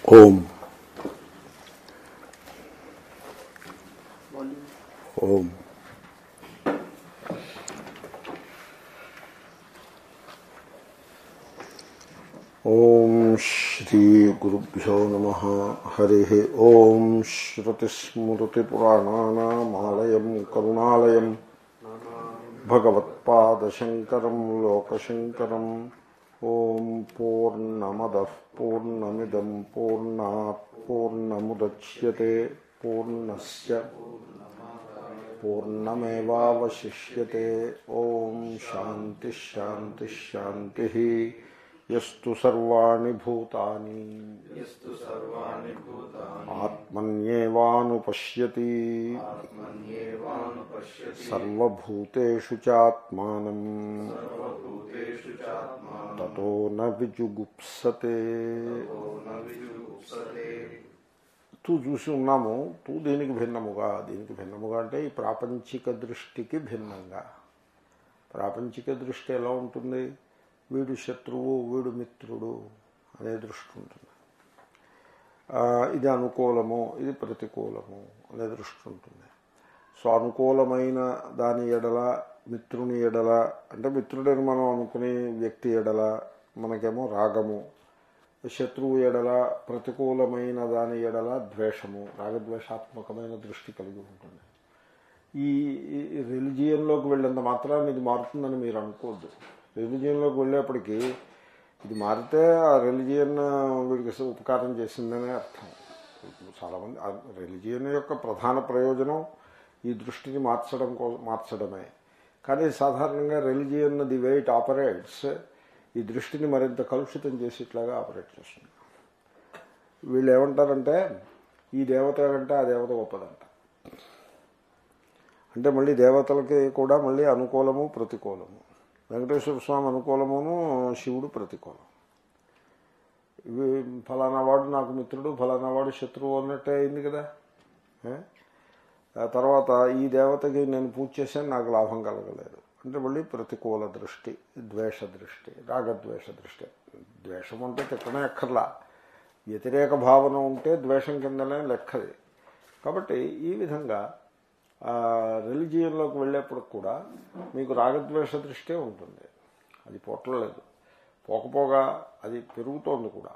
ఓం ఓం ఓం శ్రీ గురుభ్యో నమ హరి ఓం శ్రుతిస్మృతిపురాణానామాలయం కరుణాలయం భగవత్పాదశంకరం లోకశంకరం ఓం పూర్ణమద పూర్ణమిదం పూర్ణాత్ పూర్ణముద్యతే పూర్ణస్ పూర్ణమేవాశిష్యతే ఓం శాంతి శాంతి శాంతి యస్తు సర్వాణి భూతాని यस्तु सर्वाणि भूतानि ఆత్మన్యేవానుపశ్యతి आत्मन्येवानुपश्यति సర్వభూతేషు చాత్మానం सर्वभूतेषु चात्मानो తతో న విజుగుప్సతే न विजुगुप्सते తూ చూసి ఉన్నాము తూ దీనికి భిన్నముగా దీనికి భిన్నముగా అంటే ఈ ప్రాపంచిక దృష్టికి భిన్నంగా ప్రాపంచిక దృష్టి ఎలా ఉంటుంది వీడు శత్రువు వీడు మిత్రుడు అనే దృష్టి ఉంటుంది ఆ, ఇది అనుకూలము ఇది ప్రతికూలము అనే దృష్టి ఉంటుంది సో అనుకూలమైన దాని ఎడల మిత్రుని ఎడల అంటే మిత్రుడని మనం అనుకునే వ్యక్తి ఎడల మనకేమో రాగము శత్రువు ఎడల ప్రతికూలమైన దాని ఎడల ద్వేషము రాగద్వేషాత్మకమైన దృష్టి కలిగి ఉంటుంది ఈ ఈ రిలిజియన్లోకి వెళ్ళినంత మాత్రాన్ని ఇది మారుతుందని మీరు అనుకోవద్దు రిలిజియన్లోకి వెళ్ళేప్పటికీ ఇది మారితే ఆ రిలిజియన్ వీడికి ఉపకారం చేసిందనే అర్థం చాలామంది ఆ రిలిజియన్ యొక్క ప్రధాన ప్రయోజనం ఈ దృష్టిని మార్చడం కో మార్చడమే కానీ సాధారణంగా religion the way it operates ఈ దృష్టిని మరింత కలుషితం చేసేట్లాగా ఆపరేట్ చేస్తుంది వీళ్ళు ఏమంటారంటే ఈ దేవత అంటే ఆ దేవత గొప్పదంట అంటే మళ్ళీ దేవతలకి కూడా మళ్ళీ అనుకూలము ప్రతికూలము వెంకటేశ్వర స్వామి అనుకూలమును శివుడు ప్రతికూలం ఇవి ఫలానా వాడు నాకు మిత్రుడు ఫలానా వాడు శత్రువు అన్నట్టే అయింది కదా ఏ? ఆ తర్వాత ఈ దేవతకి నేను పూజ చేశాను నాకు లాభం కలగలేదు అంటే మళ్ళీ ప్రతికూల దృష్టి ద్వేష దృష్టి రాగద్వేష దృష్టి ద్వేషం అంటే తిట్టనే ఎక్కర్లా వ్యతిరేక భావన ఉంటే ద్వేషం కిందనే లెక్కది కాబట్టి ఈ విధంగా రిలిజియన్లోకి వెళ్ళేప్పుడు కూడా మీకు రాగద్వేష దృష్టే ఉంటుంది అది పోట్లేదు పోకపోగా అది పెరుగుతోంది కూడా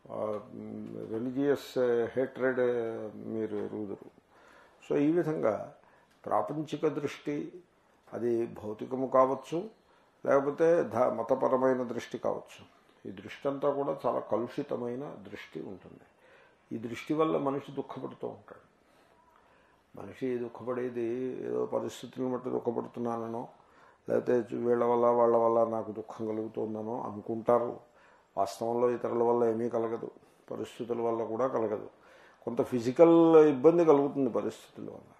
రిలీజియస్ హేట్రెడ్ మీరు ఎరుగుదురు సో ఈ విధంగా ప్రాపంచిక దృష్టి అది భౌతికము కావచ్చు లేకపోతే ధ మతపరమైన దృష్టి కావచ్చు ఈ దృష్టి అంతా కూడా చాలా కలుషితమైన దృష్టి ఉంటుంది ఈ దృష్టి వల్ల మనిషి దుఃఖపడుతూ ఉంటాడు మనిషి దుఃఖపడేది ఏదో పరిస్థితులను బట్టి దుఃఖపడుతున్నానో లేకపోతే వీళ్ళ వల్ల వాళ్ళ వల్ల నాకు దుఃఖం కలుగుతుందనో అనుకుంటారు వాస్తవంలో ఇతరుల వల్ల ఏమీ కలగదు పరిస్థితుల వల్ల కూడా కలగదు కొంత ఫిజికల్ ఇబ్బంది కలుగుతుంది పరిస్థితుల వల్ల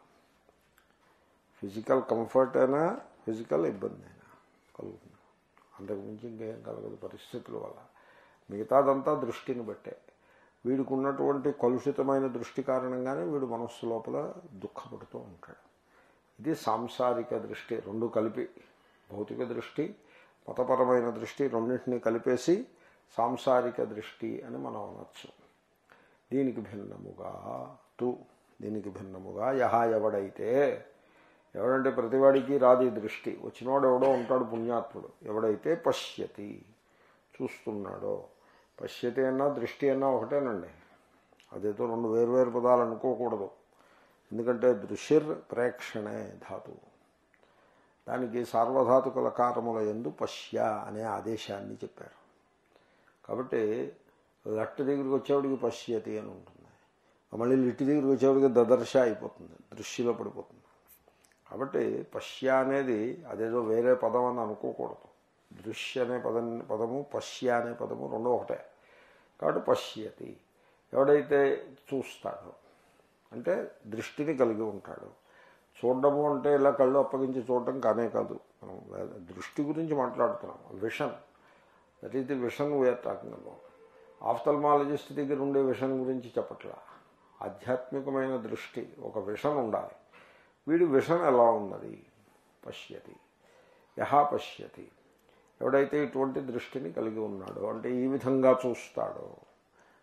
ఫిజికల్ కంఫర్ట్ అయినా ఫిజికల్ ఇబ్బంది అయినా కలుగుతుంది అంతకు మించి ఇంకేం కలగదు పరిస్థితుల వల్ల మిగతాదంతా దృష్టిని బట్టే వీడికి ఉన్నటువంటి కలుషితమైన దృష్టి కారణంగానే వీడు మనస్సు లోపల దుఃఖపడుతూ ఉంటాడు ఇది సాంసారిక దృష్టి రెండు కలిపి భౌతిక దృష్టి మతపరమైన దృష్టి రెండింటినీ కలిపేసి సాంసారిక దృష్టి అని మనం అనొచ్చు దీనికి భిన్నముగా తు దీనికి భిన్నముగా యహ ఎవడైతే ఎవడంటే ప్రతివాడికి రాది దృష్టి వచ్చినవాడు ఎవడో ఉంటాడు పుణ్యాత్ముడు ఎవడైతే పశ్యతి చూస్తున్నాడో పశ్యతి అన్నా దృష్టి అన్నా ఒకటేనండి అదేదో రెండు వేరువేరు పదాలు అనుకోకూడదు ఎందుకంటే దృశ్యర్ ప్రేక్షణే ధాతువు దానికి సార్వధాతుక లకారముల ఎందు పశ్య అనే ఆదేశాన్ని చెప్పారు కాబట్టి లట్టు దగ్గరికి వచ్చేవాడికి పశ్యతి అని ఉంటుంది మళ్ళీ లిట్టి దగ్గరికి వచ్చేవాడికి దదర్శ అయిపోతుంది దృష్టిలో పడిపోతుంది కాబట్టి పశ్య అనేది అదేదో వేరే పదం అని అనుకోకూడదు దృశ్య అనే పదం పదము పశ్య అనే పదము రెండో ఒకటే కాబట్టి పశ్యతి ఎవడైతే చూస్తాడో అంటే దృష్టిని కలిగి ఉంటాడు చూడడము అంటే ఇలా కళ్ళు అప్పగించి చూడటం కానే కాదు మనం వే- దృష్టి గురించి మాట్లాడుతున్నాం vision that is the vision we are talking about ophthalmologist దగ్గర ఉండే విషన్ గురించి చెప్పట్లా ఆధ్యాత్మికమైన దృష్టి ఒక విషన్ ఉండాలి వీడి విషన్ ఎలా ఉన్నది పశ్యతి యహ పశ్యతి ఎవడైతే ఇటువంటి దృష్టిని కలిగి ఉన్నాడో అంటే ఈ విధంగా చూస్తాడో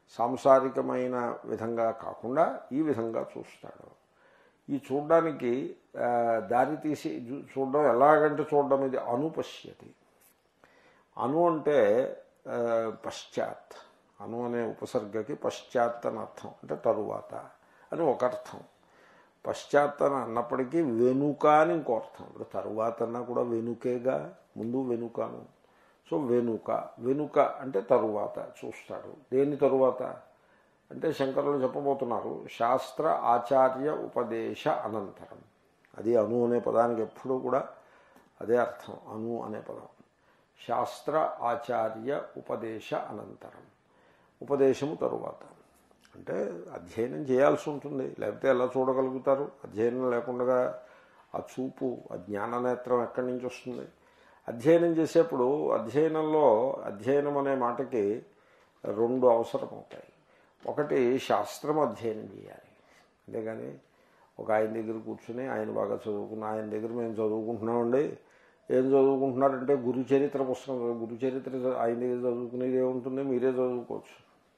సాంసారికమైన విధంగా కాకుండా ఈ విధంగా చూస్తాడు ఈ చూడడానికి ఆ, దారి తీసి చూ- చూడడం ఎలాగంటే చూడడం ఇది అనుపశ్యతి అను అంటే ఆ, పశ్చాత్ అను అనే ఉపసర్గకి పశ్చాత్ అని అర్థం అంటే తరువాత అని ఒక అర్థం పశ్చాత్ అని అన్నప్పటికీ వెనుక అని ఇంకో అర్థం ఇప్పుడు తరువాత అన్నా కూడా వెనుకేగా ముందు వెనుకను సో వెనుక వెనుక అంటే తరువాత చూస్తాడు దేని తరువాత అంటే శంకరులు చెప్పబోతున్నారు శాస్త్ర ఆచార్య ఉపదేశ అనంతరం అది అను అనే పదానికి ఎప్పుడూ కూడా అదే అర్థం అను అనే పదం శాస్త్ర ఆచార్య ఉపదేశ అనంతరం ఉపదేశము తరువాత అంటే అధ్యయనం చేయాల్సి ఉంటుంది లేకపోతే ఎలా చూడగలుగుతారు అధ్యయనం లేకుండా ఆ చూపు ఆ జ్ఞాననేత్రం ఎక్కడి నుంచి వస్తుంది అధ్యయనం చేసేప్పుడు అధ్యయనంలో అధ్యయనం అనే మాటకి రెండు అవసరం అవుతాయి ఒకటి శాస్త్రం అధ్యయనం చేయాలి అంతేగాని ఒక ఆయన దగ్గర కూర్చుని ఆయన బాగా చదువుకున్న ఆయన దగ్గర మేము చదువుకుంటున్నామండి ఏం చదువుకుంటున్నారంటే గురు చరిత్ర పుస్తకం చదువు- గురు చరిత్ర చదువు- ఆయన దగ్గర చదువుకునేది ఏముంటుంది మీరే చదువుకోవచ్చు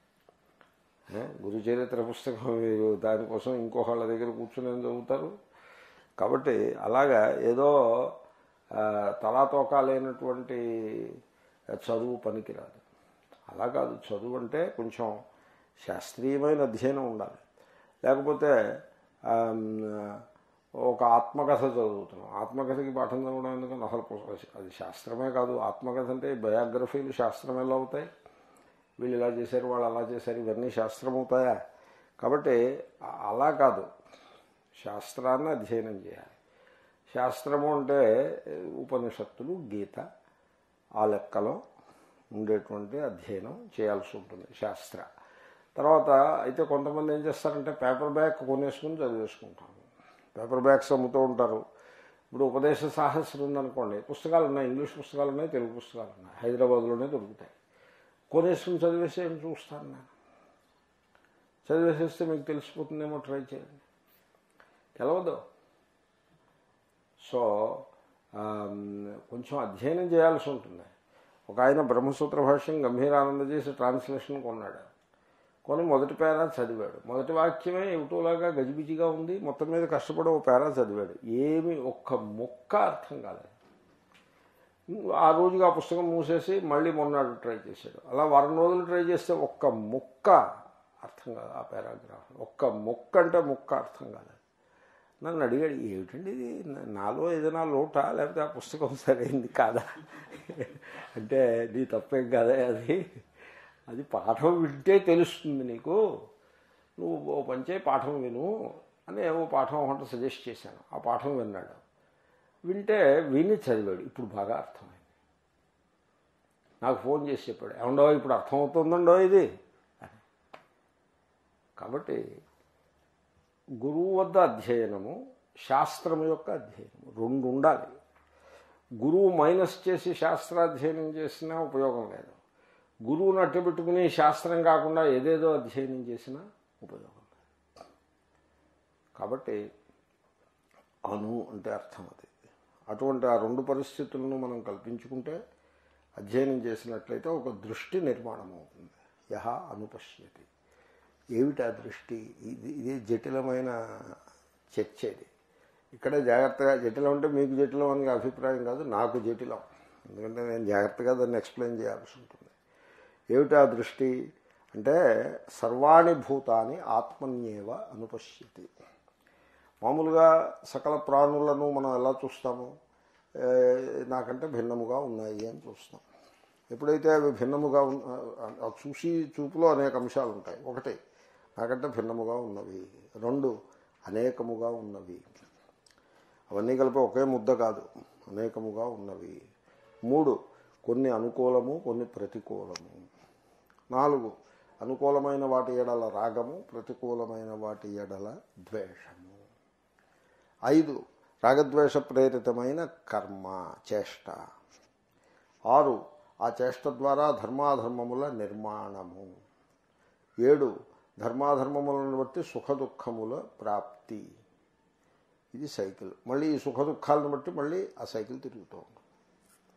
ఏ? గురు చరిత్ర పుస్తకం మీరు దానికోసం ఇంకొకళ్ళ దగ్గర కూర్చుని ఏం చదువుతారు కాబట్టి అలాగా ఏదో ఆ, తలాతోకా లేనటువంటి చదువు పనికిరాదు అలా కాదు చదువు అంటే కొంచెం శాస్త్రీయమైన అధ్యయనం ఉండాలి లేకపోతే ఆమ్, ఒక ఆత్మకథ చదువుతున్నాం ఆత్మకథకి పాఠం చదవడం ఎందుకంటే అసలు పుస్తకం- అది శాస్త్రమే కాదు ఆత్మకథ అంటే బయోగ్రఫీలు శాస్త్రం ఎలా అవుతాయి వీళ్ళు ఇలా చేశారు వాళ్ళు అలా చేశారు ఇవన్నీ శాస్త్రం అవుతాయా కాబట్టి అ- అలా కాదు శాస్త్రాన్ని అధ్యయనం చేయాలి శాస్త్రము అంటే ఉపనిషత్తులు గీత ఆ లెక్కలో ఉండేటువంటి అధ్యయనం చేయాల్సి ఉంటుంది శాస్త్ర తర్వాత అయితే కొంతమంది ఏం చేస్తారంటే పేపర్ బ్యాగ్ కొనేసుకుని చదివేసుకుంటారు పేపర్ బ్యాగ్స్ అమ్ముతూ ఉంటారు ఇప్పుడు ఉపదేశ సాహస్రం ఉందనుకోండి పుస్తకాలు ఉన్నాయి ఇంగ్లీష్ పుస్తకాలు ఉన్నాయి తెలుగు పుస్తకాలు ఉన్నాయి హైదరాబాద్లోనే దొరుకుతాయి కొనేసుకుని చదివేసి ఏం చూస్తాను నేను చదివేసేస్తే మీకు తెలిసిపోతుందేమో ట్రై చేయండి తెలవదు సో ఆమ్, కొంచెం అధ్యయనం చేయాల్సి ఉంటుంది ఒక ఆయన బ్రహ్మసూత్ర భాష్యం గంభీరానంద చేసి ట్రాన్స్లేషన్ కొన్నాడు కొని మొదటి పేరా చదివాడు మొదటి వాక్యమే ఇటులాగా గజిబిజిగా ఉంది మొత్తం మీద కష్టపడి ఒక పేరా చదివాడు ఏమి ఒక్క ముక్క అర్థం కాలేదు ఆ రోజుగా ఆ పుస్తకం మూసేసి మళ్ళీ మొన్నాడు ట్రై చేశాడు అలా వారం రోజులు ట్రై చేస్తే ఒక్క ముక్క అర్థం కాదు ఆ పారాగ్రాఫ్ ఒక్క ముక్క అంటే ముక్క అర్థం కాలేదు నన్ను అడిగాడు ఏమిటండి ఇది నా- నాలో ఏదైనా లోటా లేకపోతే ఆ పుస్తకం సరైంది కాదా అంటే నీ తప్పేం కాదా అది అది పాఠం వింటే తెలుస్తుంది నీకు నువ్వు ఓ పంచే పాఠం విను అని ఏవో పాఠం ఒకటి సజెస్ట్ చేశాను ఆ పాఠం విన్నాడు వింటే విని చదివాడు ఇప్పుడు బాగా అర్థమైంది నాకు ఫోన్ చేసి చెప్పాడు ఏమండో ఇప్పుడు అర్థమవుతుందండో ఇది అని కాబట్టి గురువు వద్ద అధ్యయనము శాస్త్రం యొక్క అధ్యయనము రెండు ఉండాలి గురువు మైనస్ చేసి శాస్త్రాధ్యయనం చేసినా ఉపయోగం లేదు గురువుని అట్టబెట్టుకుని శాస్త్రం కాకుండా ఏదేదో అధ్యయనం చేసినా ఉపయోగం లేదు కాబట్టి అను అంటే అర్థం అది అటువంటి ఆ రెండు పరిస్థితులను మనం కల్పించుకుంటే అధ్యయనం చేసినట్లయితే ఒక దృష్టి నిర్మాణం అవుతుంది యహ అనుపశ్యతి ఏమిటి ఆ దృష్టి ఇది ఇది జటిలమైన చర్చ ఇది ఇక్కడే జాగ్రత్తగా జటిలం అంటే మీకు జటిలం అనే అభిప్రాయం కాదు నాకు జటిలం ఎందుకంటే నేను జాగ్రత్తగా దాన్ని ఎక్స్ప్లెయిన్ చేయాల్సి ఉంటుంది ఏమిటి ఆ దృష్టి అంటే సర్వాణి భూతాన్ని ఆత్మన్యేవ అనుపశ్యతి మామూలుగా సకల ప్రాణులను మనం ఎలా చూస్తాము ఏ, నాకంటే భిన్నముగా ఉన్నాయి అని చూస్తాం ఎప్పుడైతే అవి భిన్నముగా ఉన్న ఆ చూసి చూపులో అనేక అంశాలు ఉంటాయి ఒకటి నాకంటే భిన్నముగా ఉన్నవి రెండు అనేకముగా ఉన్నవి అవన్నీ కలిపి ఒకే ముద్ద కాదు అనేకముగా ఉన్నవి మూడు కొన్ని అనుకూలము కొన్ని ప్రతికూలము నాలుగు అనుకూలమైన వాటి ఎడల రాగము ప్రతికూలమైన వాటి ఎడల ద్వేషము ఐదు రాగద్వేష ప్రేరితమైన కర్మ చేష్ట ఆరు ఆ చేష్ట ద్వారా ధర్మాధర్మముల నిర్మాణము ఏడు ధర్మాధర్మములను బట్టి సుఖ దుఃఖముల ప్రాప్తి ఇది సైకిల్ మళ్ళీ ఈ సుఖ దుఃఖాలను బట్టి మళ్ళీ ఆ సైకిల్ తిరుగుతూ ఉంటుంది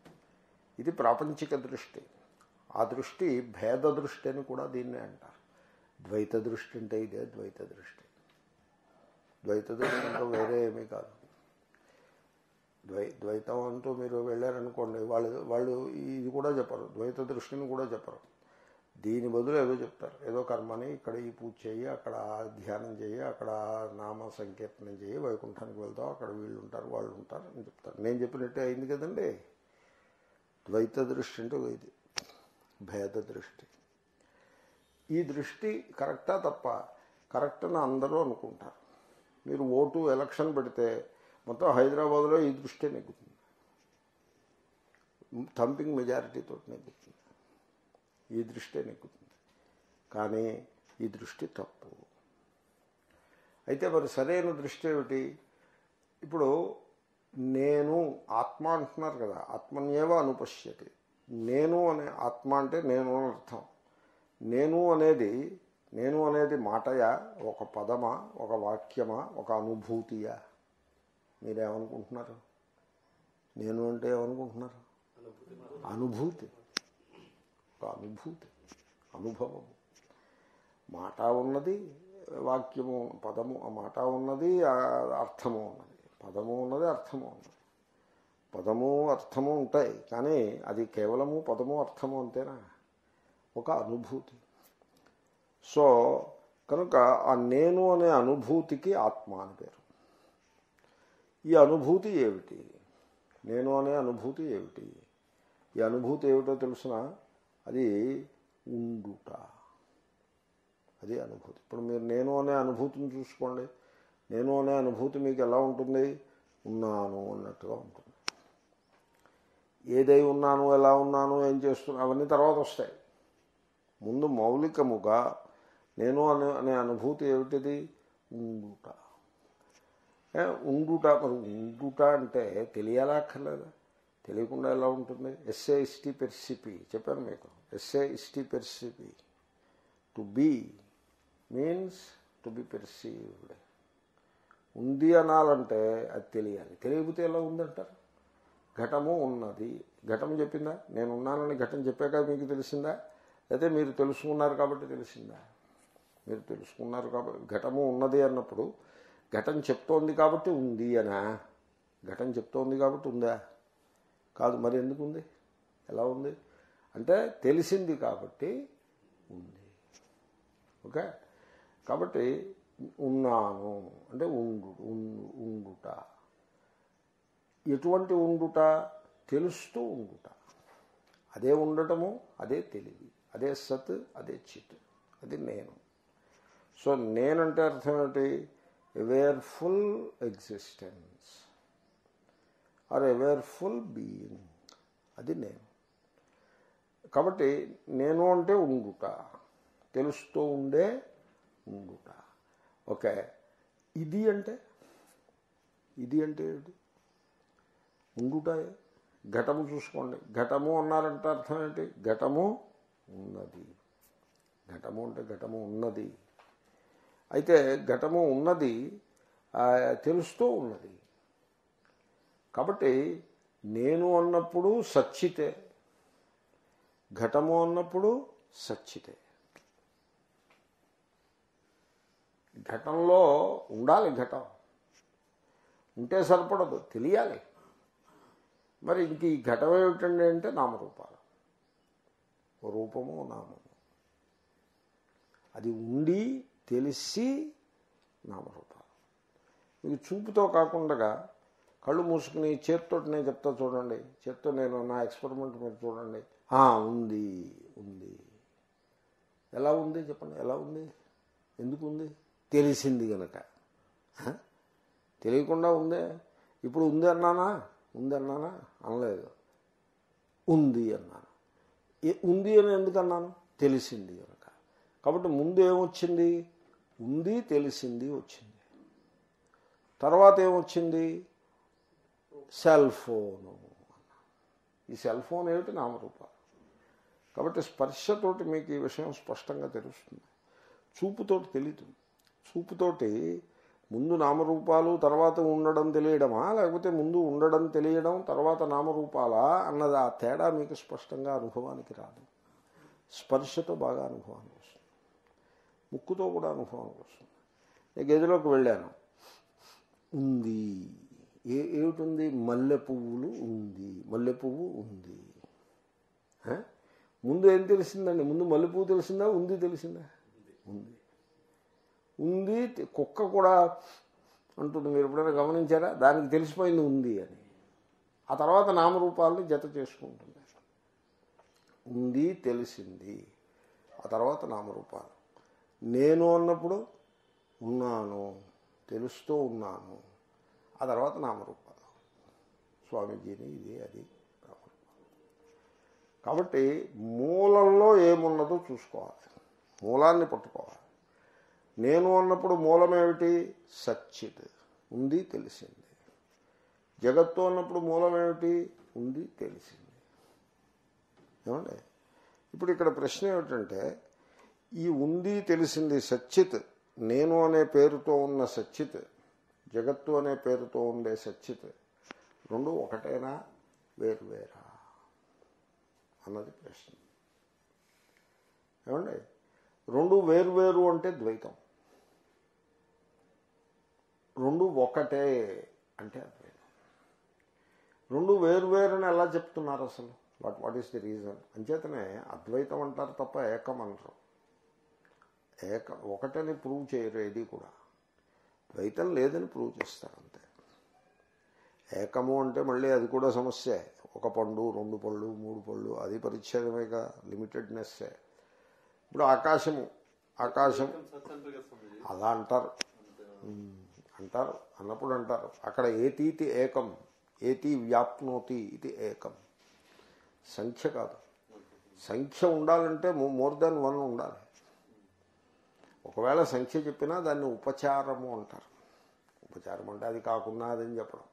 ఇది ప్రాపంచిక దృష్టి ఆ దృష్టి భేద దృష్టి అని కూడా దీన్నే అంటారు ద్వైత దృష్టి అంటే ఇదే ద్వైత దృష్టి ద్వైత దృష్టి అంటే వేరే ఏమీ కాదు ద్వై ద్వైతం అంటూ మీరు వెళ్ళారనుకోండి వాళ్ళు వాళ్ళు ఇది కూడా చెప్పరు ద్వైత దృష్టిని కూడా చెప్పరు దీని బదులు ఏదో చెప్తారు ఏదో కర్మని ఇక్కడ ఈ పూజ చేయి అక్కడ ఆ ధ్యానం చేయి అక్కడ ఆ నామ సంకీర్తనం చేయి వైకుంఠానికి వెళ్తాం అక్కడ వీళ్ళు ఉంటారు వాళ్ళు ఉంటారు అని చెప్తారు నేను చెప్పినట్టే అయింది కదండి ద్వైత దృష్టి అంటే ఇది భేద దృష్టి ఈ దృష్టి కరెక్టా తప్ప కరెక్ట్ అని అందరూ అనుకుంటారు మీరు ఓటు ఎలక్షన్ పెడితే మొత్తం హైదరాబాద్లో ఈ దృష్టి నెగ్గుతుంది థంపింగ్ మెజారిటీతో నెగ్గుతుంది ఈ దృష్టే నెగ్గుతుంది కానీ ఈ దృష్టి తప్పు అయితే మరి సరైన దృష్టి ఏమిటి ఇప్పుడు నేను ఆత్మ అంటున్నారు కదా ఆత్మన్యేవ అనుపశ్యతి నేను అనే ఆత్మ అంటే నేను అని అర్థం నేను అనేది నేను అనేది మాటయా ఒక పదమా ఒక వాక్యమా ఒక అనుభూతియా మీరేమనుకుంటున్నారు నేను అంటే ఏమనుకుంటున్నారు అనుభూతి ఒక అనుభూతి అనుభవం మాట ఉన్నది వాక్యము పదము ఆ మాట ఉన్నది ఆ అర్థము ఉన్నది పదము ఉన్నది అర్థము ఉన్నది పదము అర్థము ఉంటాయి కానీ అది కేవలము పదము అర్థము అంతేనా ఒక అనుభూతి సో కనుక ఆ నేను అనే అనుభూతికి ఆత్మ అని పేరు ఈ అనుభూతి ఏమిటి నేను అనే అనుభూతి ఏమిటి ఈ అనుభూతి ఏమిటో తెలుసిన అది ఉండుట అది అనుభూతి ఇప్పుడు మీరు నేను అనే అనుభూతిని చూసుకోండి నేను అనే అనుభూతి మీకు ఎలా ఉంటుంది ఉన్నాను అన్నట్టుగా ఉంటుంది ఏదై ఉన్నాను ఎలా ఉన్నాను ఏం చేస్తున్నా అవన్నీ తర్వాత వస్తాయి ముందు మౌలికముగా నేను అనే అనే అనుభూతి ఏమిటిది ఉండుట ఏ, ఉండుట మరి ఉండుట అంటే తెలియాలా అక్కర్లేదా తెలియకుండా ఎలా ఉంటుంది ఎస్ఏ ఇస్టీ పెర్సిపి చెప్పాను మీకు ఎస్ఏ ఇస్టీ పెర్సిపి to be means to be perceived ఉంది అనాలంటే అది తెలియాలి తెలియకపోతే ఎలా ఉందంటారు ఘటము ఉన్నది ఘటం చెప్పిందా నేను ఉన్నానని ఘటం చెప్పాక మీకు తెలిసిందా అయితే మీరు తెలుసుకున్నారు కాబట్టి తెలిసిందా మీరు తెలుసుకున్నారు కాబట్టి ఘటము ఉన్నది అన్నప్పుడు ఘటం చెప్తోంది కాబట్టి ఉంది అనా ఘటం చెప్తోంది కాబట్టి ఉందా కాదు మరి ఎందుకు ఉంది ఎలా ఉంది అంటే తెలిసింది కాబట్టి ఉంది ఓకే కాబట్టి ఉన్నాను అంటే ఉండు ఉండు ఉండుట ఎటువంటి ఉండుట తెలుస్తూ ఉండుట అదే ఉండటము అదే తెలివి అదే సత్ అదే చిత్ అది నేను సో నేనంటే అర్థం ఏంటి awareful existence or awareful being అది నేను కాబట్టి నేను అంటే ఉండుట తెలుస్తూ ఉండే ఉండుట ఓకే ఇది అంటే ఇది అంటే ఏంటి ఉండుట ఘటము చూసుకోండి ఘటము అన్నారంటే అర్థం ఏంటి ఘటము ఉన్నది ఘటము అంటే ఘటము ఉన్నది అయితే ఘటము ఉన్నది ఆ, తెలుస్తూ ఉన్నది కాబట్టి నేను అన్నప్పుడు సచ్చితే ఘటము అన్నప్పుడు సచ్చితే ఘటంలో ఉండాలి ఘటం ఉంటే సరిపడదు తెలియాలి మరి ఇంక ఈ ఘటం ఏమిటండి అంటే నామరూపాలు ఓ రూపము ఓ నామము అది ఉండి తెలిసి నామరూపాలు మీకు చూపుతో కాకుండా కళ్ళు మూసుకుని చేత్తో నేను చెప్తా చూడండి చేత్తో నేను నా ఎక్స్పెరిమెంట్ మీరు చూడండి "ఆ, ఉంది ఉంది ఎలా ఉంది చెప్పండి ఎలా ఉంది ఎందుకు ఉంది తెలిసింది కనుక హ? తెలియకుండా ఉందే ఇప్పుడు ఉంది అన్నానా ఉంది అన్నానా అనలేదు ఉంది అన్నాను ఏ- ఉంది అని ఎందుకు అన్నాను తెలిసింది కనుక కాబట్టి ముందు ఏమొచ్చింది ఉంది తెలిసింది వచ్చింది తర్వాత ఏమొచ్చింది సెల్ ఫోను ఈ సెల్ ఫోన్ ఏమిటి నామరూపాలు కాబట్టి స్పర్శతోటి మీకు ఈ విషయం స్పష్టంగా తెలుస్తుంది చూపుతోటి తెలీదు చూపుతోటి ముందు నామరూపాలు తర్వాత ఉండడం తెలియడమా లేకపోతే ముందు ఉండడం తెలియడం తర్వాత నామరూపాలా అన్నది ఆ తేడా మీకు స్పష్టంగా అనుభవానికి రాదు స్పర్శతో బాగా అనుభవానికి వస్తుంది ముక్కుతో కూడా అనుభవానికి వస్తుంది నేను గదిలోకి వెళ్ళాను ఉంది ఏ ఏమిటుంది మల్లె పువ్వులు ఉంది మల్లె పువ్వు ఉంది ఆ? ముందు ఏం తెలిసిందండి ముందు మల్లె పువ్వు తెలిసిందా ఉంది తెలిసిందా ఉంది ఉంది తె- కుక్క కూడా అంటుంది మీరు ఎప్పుడైనా గమనించారా దానికి తెలిసిపోయింది ఉంది అని ఆ తర్వాత నామరూపాలని జత చేసుకుంటుంది ఉంది తెలిసింది ఆ తర్వాత నామరూపాలు నేను అన్నప్పుడు ఉన్నాను తెలుస్తూ ఉన్నాను ఆ తర్వాత నామరూపాలు స్వామీజీని ఇది అది నామరూపాలు కాబట్టి మూలంలో ఏమున్నదో చూసుకోవాలి మూలాన్ని పట్టుకోవాలి నేను అన్నప్పుడు మూలమేమిటి సచ్చిత్ ఉంది తెలిసింది జగత్తు అన్నప్పుడు మూలమేమిటి ఉంది తెలిసింది ఏమండి ఇప్పుడు ఇక్కడ ప్రశ్న ఏమిటంటే ఈ ఉంది తెలిసింది సచ్చిత్ నేను అనే పేరుతో ఉన్న సచ్చిత్ జగత్తు అనే పేరుతో ఉండే సచ్చిత్ రెండు ఒకటేనా వేరు వేరా అన్నది ప్రశ్న ఏమండి రెండు వేరు వేరు అంటే ద్వైతం రెండు ఒకటే అంటే అద్వైతం రెండు వేరు వేరు అని ఎలా చెప్తున్నారు అసలు what what is the reason అంచేతనే అద్వైతం అంటారు తప్ప ఏకం అనరు ఏక ఒకటని ప్రూవ్ చేయరు ఏది కూడా ద్వైతం లేదని ప్రూవ్ చేస్తారు అంతే ఏకము అంటే మళ్ళీ అది కూడా సమస్యే ఒక పండు రెండు పళ్ళు మూడు పళ్ళు అది పరిచ్ఛేదమేగా లిమిటెడ్నెస్సే ఇప్పుడు ఆకాశము ఆకాశం అలా అంటారు ఉమ్, అంటారు అన్నప్పుడు అంటారు అక్కడ ఏతీతి ఏకం ఏతి వ్యాప్నోతి ఇది ఏకం సంఖ్య కాదు సంఖ్య ఉండాలంటే మోర్ దాన్ వన్ ఉండాలి ఒకవేళ సంఖ్య చెప్పినా దాన్ని ఉపచారము అంటారు ఉపచారం అంటే అది కాకుండా అదని చెప్పడం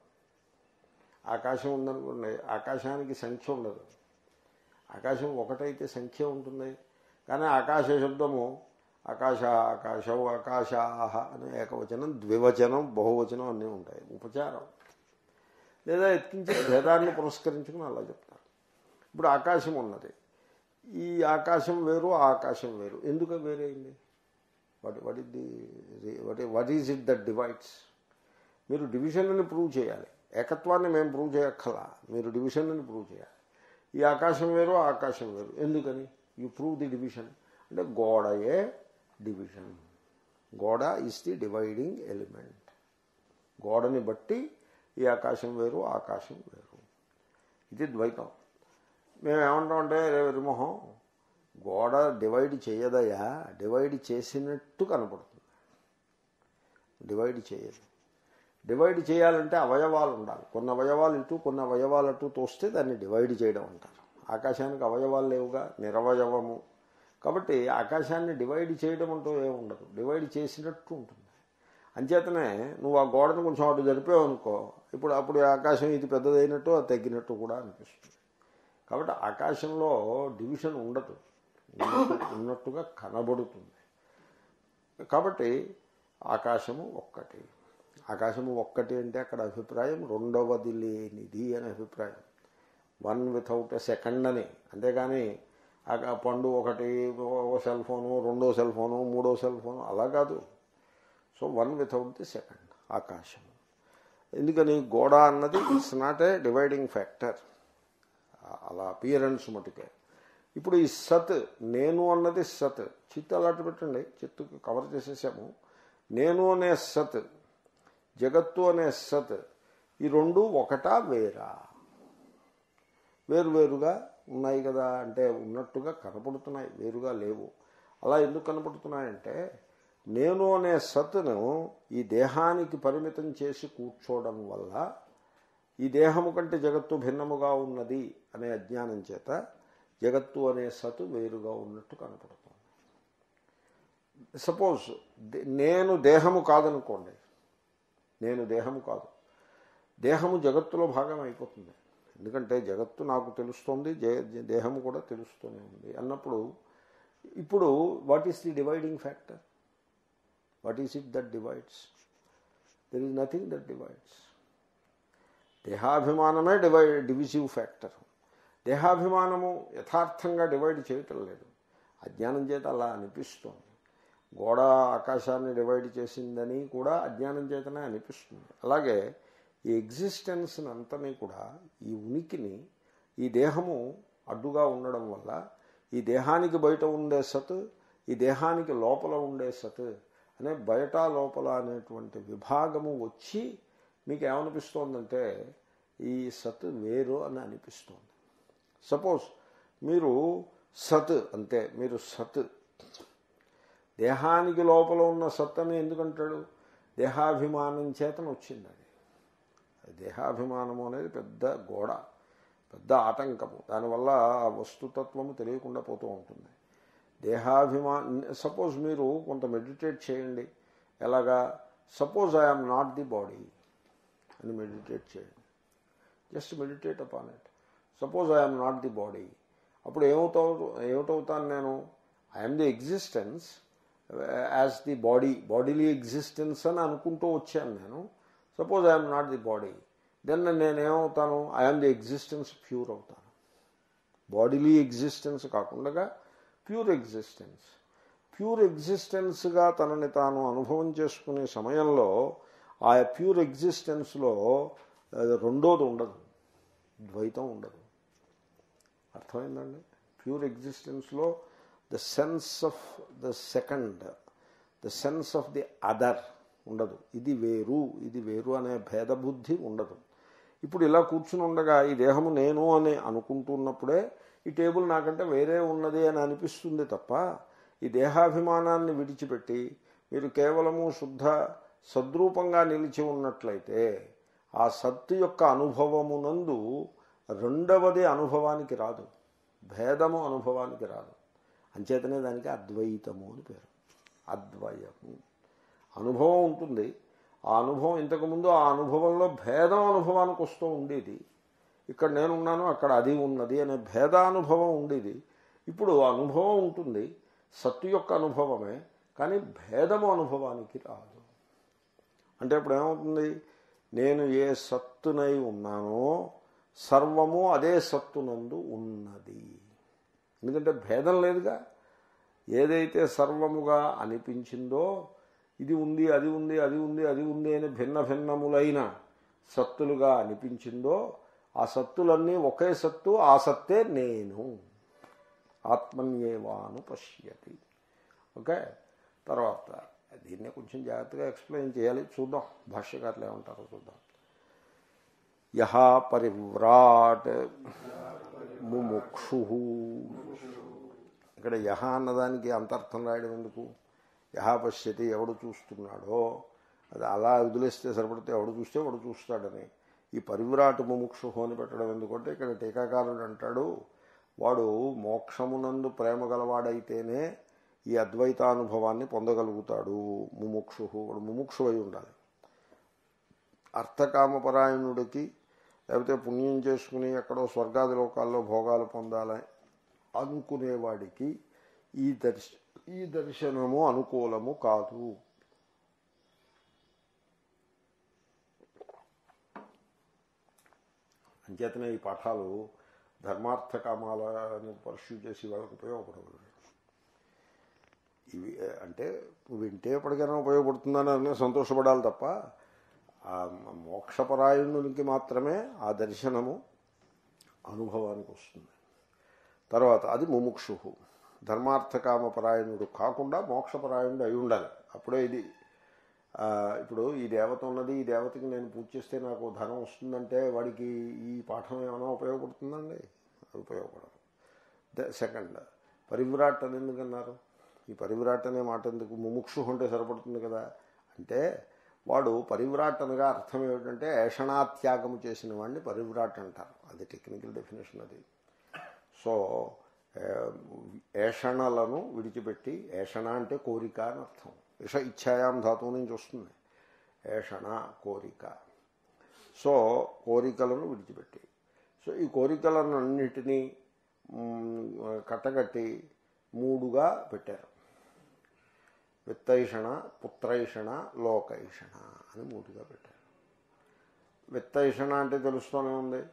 ఆకాశం ఉందనుకోండి ఆకాశానికి సంఖ్య ఉండదు ఆకాశం ఒకటైతే సంఖ్య ఉంటుంది కానీ ఆకాశ శబ్దము ఆకాశ ఆకాశవు ఆకాశాహ అనే ఏకవచనం ద్వివచనం బహువచనం అన్నీ ఉంటాయి ఉపచారం లేదా ఎత్కించి భేదాన్ని పురస్కరించుకుని అలా చెప్తారు ఇప్పుడు ఆకాశం ఉన్నది ఈ ఆకాశం వేరు ఆ ఆకాశం వేరు ఎందుకు వేరైంది what what is the what what is it that divides మీరు డివిజన్ని ప్రూవ్ చేయాలి ఏకత్వాన్ని మేము ప్రూవ్ చేయక్కలా మీరు డివిజన్ని ప్రూవ్ చేయాలి ఈ ఆకాశం వేరు ఆ ఆకాశం వేరు ఎందుకని యూ ప్రూవ్ ది డివిజన్ అంటే గోడయే డివిజన్ గోడ ఇస్ ది డివైడింగ్ ఎలిమెంట్ గోడని బట్టి ఈ ఆకాశం వేరు ఆ ఆకాశం వేరు ఇది ద్వైతం మేము ఏమంటామంటే రే విమోహం గోడ డివైడ్ చేయదయా డివైడ్ చేసినట్టు కనపడుతుంది డివైడ్ చేయదు డివైడ్ చేయాలంటే అవయవాలు ఉండాలి కొన్ని అవయవాలు ఇటు కొన్ని అవయవాలు అటు తోస్తే దాన్ని డివైడ్ చేయడం అంటారు ఆకాశానికి అవయవాలు లేవుగా నిరవయవము కాబట్టి ఆకాశాన్ని డివైడ్ చేయడం అంటూ ఏమి ఉండదు డివైడ్ చేసినట్టు ఉంటుంది అంచేతనే నువ్వు ఆ గోడను కొంచెం అటు జరిపావు అనుకో ఇప్పుడు అప్పుడు ఆకాశం ఇది పెద్దదైనట్టు అది తగ్గినట్టు కూడా అనిపిస్తుంది కాబట్టి ఆకాశంలో డివిజన్ ఉండదు ఉన్నట్టు- ఉన్నట్టుగా కనబడుతుంది కాబట్టి ఆకాశము ఒక్కటి ఆకాశము ఒక్కటి అంటే అక్కడ అభిప్రాయం రెండవది లేనిది అనే అభిప్రాయం వన్ వితౌట్ ఎ సెకండ్ అని అంతేగాని ఆ పండు ఒకటి ఓ సెల్ ఫోను రెండో సెల్ ఫోను మూడో సెల్ ఫోను అలా కాదు so one without the second ఆకాశం ఎందుకని గోడ అన్నది it's not a dividing factor అలా అపియరెన్స్ మటుకే ఇప్పుడు ఈ సత్ నేను అన్నది సత్ చిత్తు అలాంటి పెట్టండి చిత్తుకు కవర్ చేసేసాము నేను అనే సత్ జగత్తు అనే సత్ ఈ రెండు ఒకటా వేరా వేరువేరుగా ఉన్నాయి కదా అంటే ఉన్నట్టుగా కనపడుతున్నాయి వేరుగా లేవు అలా ఎందుకు కనపడుతున్నాయంటే నేను అనే సత్తును ఈ దేహానికి పరిమితం చేసి కూర్చోవడం వల్ల ఈ దేహము కంటే జగత్తు భిన్నముగా ఉన్నది అనే అజ్ఞానం చేత జగత్తు అనే సతు వేరుగా ఉన్నట్టు కనపడుతుంది సపోజ్ నేను దేహము కాదనుకోండి నేను దేహము కాదు దేహము జగత్తులో భాగం అయిపోతుంది ఎందుకంటే జగత్తు నాకు తెలుస్తోంది జే- దేహము కూడా తెలుస్తూనే ఉంది అన్నప్పుడు ఇప్పుడు what is the dividing factor what is it that divides there is nothing that divides దేహాభిమానమే డివైడ్ డివిజివ్ ఫ్యాక్టర్ దేహాభిమానము యథార్థంగా డివైడ్ చేయటం లేదు అజ్ఞానం చేత అలా అనిపిస్తోంది గోడ ఆకాశాన్ని డివైడ్ చేసిందని కూడా అజ్ఞానం చేతనే అనిపిస్తుంది అలాగే ఈ ఎగ్జిస్టెన్స్ని అంతని కూడా ఈ ఉనికిని ఈ దేహము అడ్డుగా ఉండడం వల్ల ఈ దేహానికి బయట ఉండే సత్ ఈ దేహానికి లోపల ఉండే సత్ అనే బయట లోపల అనేటువంటి విభాగము వచ్చి మీకు ఏమనిపిస్తోందంటే ఈ సత్ వేరు అని అనిపిస్తోంది సపోజ్ మీరు సత్ అంతే మీరు సత్ దేహానికి లోపల ఉన్న సత్ అని ఎందుకంటాడు దేహాభిమానం చేతన వచ్చింది అది అది దేహాభిమానము అనేది పెద్ద గోడ పెద్ద ఆటంకము దానివల్ల ఆ వస్తుతత్వము తెలియకుండా పోతూ ఉంటుంది దేహాభిమా సపోజ్ మీరు కొంత మెడిటేట్ చేయండి ఎలాగా suppose I'm not the body అని మెడిటేట్ చేయండి just meditate upon it suppose I'm not the body అప్పుడు ఏమవుతా ఏమిటవుతాను నేను I'm the existence as the body bodily existence అని అనుకుంటూ వచ్చాను నేను suppose I'm not the body then నేనేమవుతాను ఐఎమ్ ది ఎగ్జిస్టెన్స్ ప్యూర్ అవుతాను బాడీలీ ఎగ్జిస్టెన్స్ కాకుండా ప్యూర్ ఎగ్జిస్టెన్స్ ప్యూర్ ఎగ్జిస్టెన్స్గా తనని తాను అనుభవం చేసుకునే సమయంలో ఆ ప్యూర్ ఎగ్జిస్టెన్స్లో రెండోది ఉండదు ద్వైతం ఉండదు అర్థమైందండి ప్యూర్ ఎగ్జిస్టెన్స్లో the sense of the second the sense of the other ఉండదు ఇది వేరు ఇది వేరు అనే భేదబుద్ధి ఉండదు ఇప్పుడు ఇలా కూర్చుని ఉండగా ఈ దేహము నేను అని అనుకుంటున్నప్పుడే ఈ టేబుల్ నాకంటే వేరే ఉన్నది అని అనిపిస్తుంది తప్ప ఈ దేహాభిమానాన్ని విడిచిపెట్టి మీరు కేవలము శుద్ధ సద్రూపంగా నిలిచి ఉన్నట్లయితే ఆ సత్తు యొక్క అనుభవమునందు రెండవది అనుభవానికి రాదు భేదము అనుభవానికి రాదు అంచేతనే దానికి అద్వైతము అని పేరు అద్వయము అనుభవం ఉంటుంది ఆ అనుభవం ఇంతకుముందు ఆ అనుభవంలో భేదం అనుభవానికి వస్తూ ఉండేది ఇక్కడ నేనున్నాను అక్కడ అది ఉన్నది అనే భేదానుభవం ఉండేది ఇప్పుడు అనుభవం ఉంటుంది సత్తు యొక్క అనుభవమే కానీ భేదము అనుభవానికి రాదు అంటే ఇప్పుడు ఏమవుతుంది నేను ఏ సత్తునై ఉన్నానో సర్వము అదే సత్తునందు ఉన్నది ఎందుకంటే భేదం లేదుగా ఏదైతే సర్వముగా అనిపించిందో ఇది ఉంది అది ఉంది అది ఉంది అది ఉంది అని భిన్న భిన్నములైన సత్తులుగా అనిపించిందో ఆ సత్తులన్నీ ఒకే సత్తు ఆ సత్తే నేను ఆత్మన్యేవాను పశ్యతి ఓకే తర్వాత దీన్నే కొంచెం జాగ్రత్తగా ఎక్స్ప్లెయిన్ చేయాలి చూద్దాం భాష్యకారులు ఏమంటారో చూద్దాం యహ పరివ్రాట్ ముముక్షు ఇక్కడ యహ అన్నదానికి అంతర్థం రాయడం ఎందుకు యహ పశ్యతి ఎవడు చూస్తున్నాడో అది అలా వదిలేస్తే సరిపడితే ఎవడు చూస్తే వాడు చూస్తాడని ఈ పరివిరాట్ ముముక్షు అని పెట్టడం ఎందుకంటే ఇక్కడ టీకాకారుడు అంటాడు వాడు మోక్షమునందు ప్రేమ గలవాడైతేనే ఈ అద్వైతానుభవాన్ని పొందగలుగుతాడు ముముక్షు వాడు ముముక్షు అయి ఉండాలి అర్థకామపరాయణుడికి లేకపోతే పుణ్యం చేసుకుని ఎక్కడో స్వర్గాది లోకాల్లో భోగాలు పొందాలని అనుకునేవాడికి ఈ దర్శ ఈ దర్శనము అనుకూలము కాదు అంచేతనే ఈ పాఠాలు ధర్మార్థ కామాలను పర్స్యూ చేసి వాళ్ళకి ఉపయోగపడవు ఇవి అంటే వింటే ఎప్పటికైనా ఉపయోగపడుతుందని అనే సంతోషపడాలి తప్ప ఆ మోక్షపరాయణునికి మాత్రమే ఆ దర్శనము అనుభవానికి వస్తుంది తర్వాత అది ముముక్షు ధర్మార్థకామపరాయణుడు కాకుండా మోక్షపరాయణుడు అయి ఉండాలి అప్పుడే ఇది ఆ, ఇప్పుడు ఈ దేవత ఉన్నది ఈ దేవతకి నేను పూజ చేస్తే నాకు ధనం వస్తుందంటే వాడికి ఈ పాఠం ఏమైనా ఉపయోగపడుతుందండి అది ఉపయోగపడదు ద సెకండ్ పరివిరాట్ అని ఎందుకన్నారు ఈ పరివిరాట్ అనే మాట ఎందుకు ముముక్షు అంటే సరిపడుతుంది కదా అంటే వాడు పరివిరాట్ అనగా అర్థం ఏమిటంటే ఏషణాత్యాగము చేసిన వాడిని పరివిరాట్ అంటారు అది టెక్నికల్ డెఫినేషన్ అది సో ఏ, ఏషణలను విడిచిపెట్టి ఏషణ అంటే కోరిక అని అర్థం ఇష ఇచ్ఛాయాం ధాతువు నుంచి వస్తుంది ఏషణ కోరిక సో కోరికలను విడిచిపెట్టి సో ఈ కోరికలను అన్నిటినీ మ్, కట్టగట్టి మూడుగా పెట్టారు విత్తైషణ పుత్రైషణ లోకైషణ అని మూడుగా పెట్టారు విత్తైషణ అంటే తెలుస్తూనే ఉంది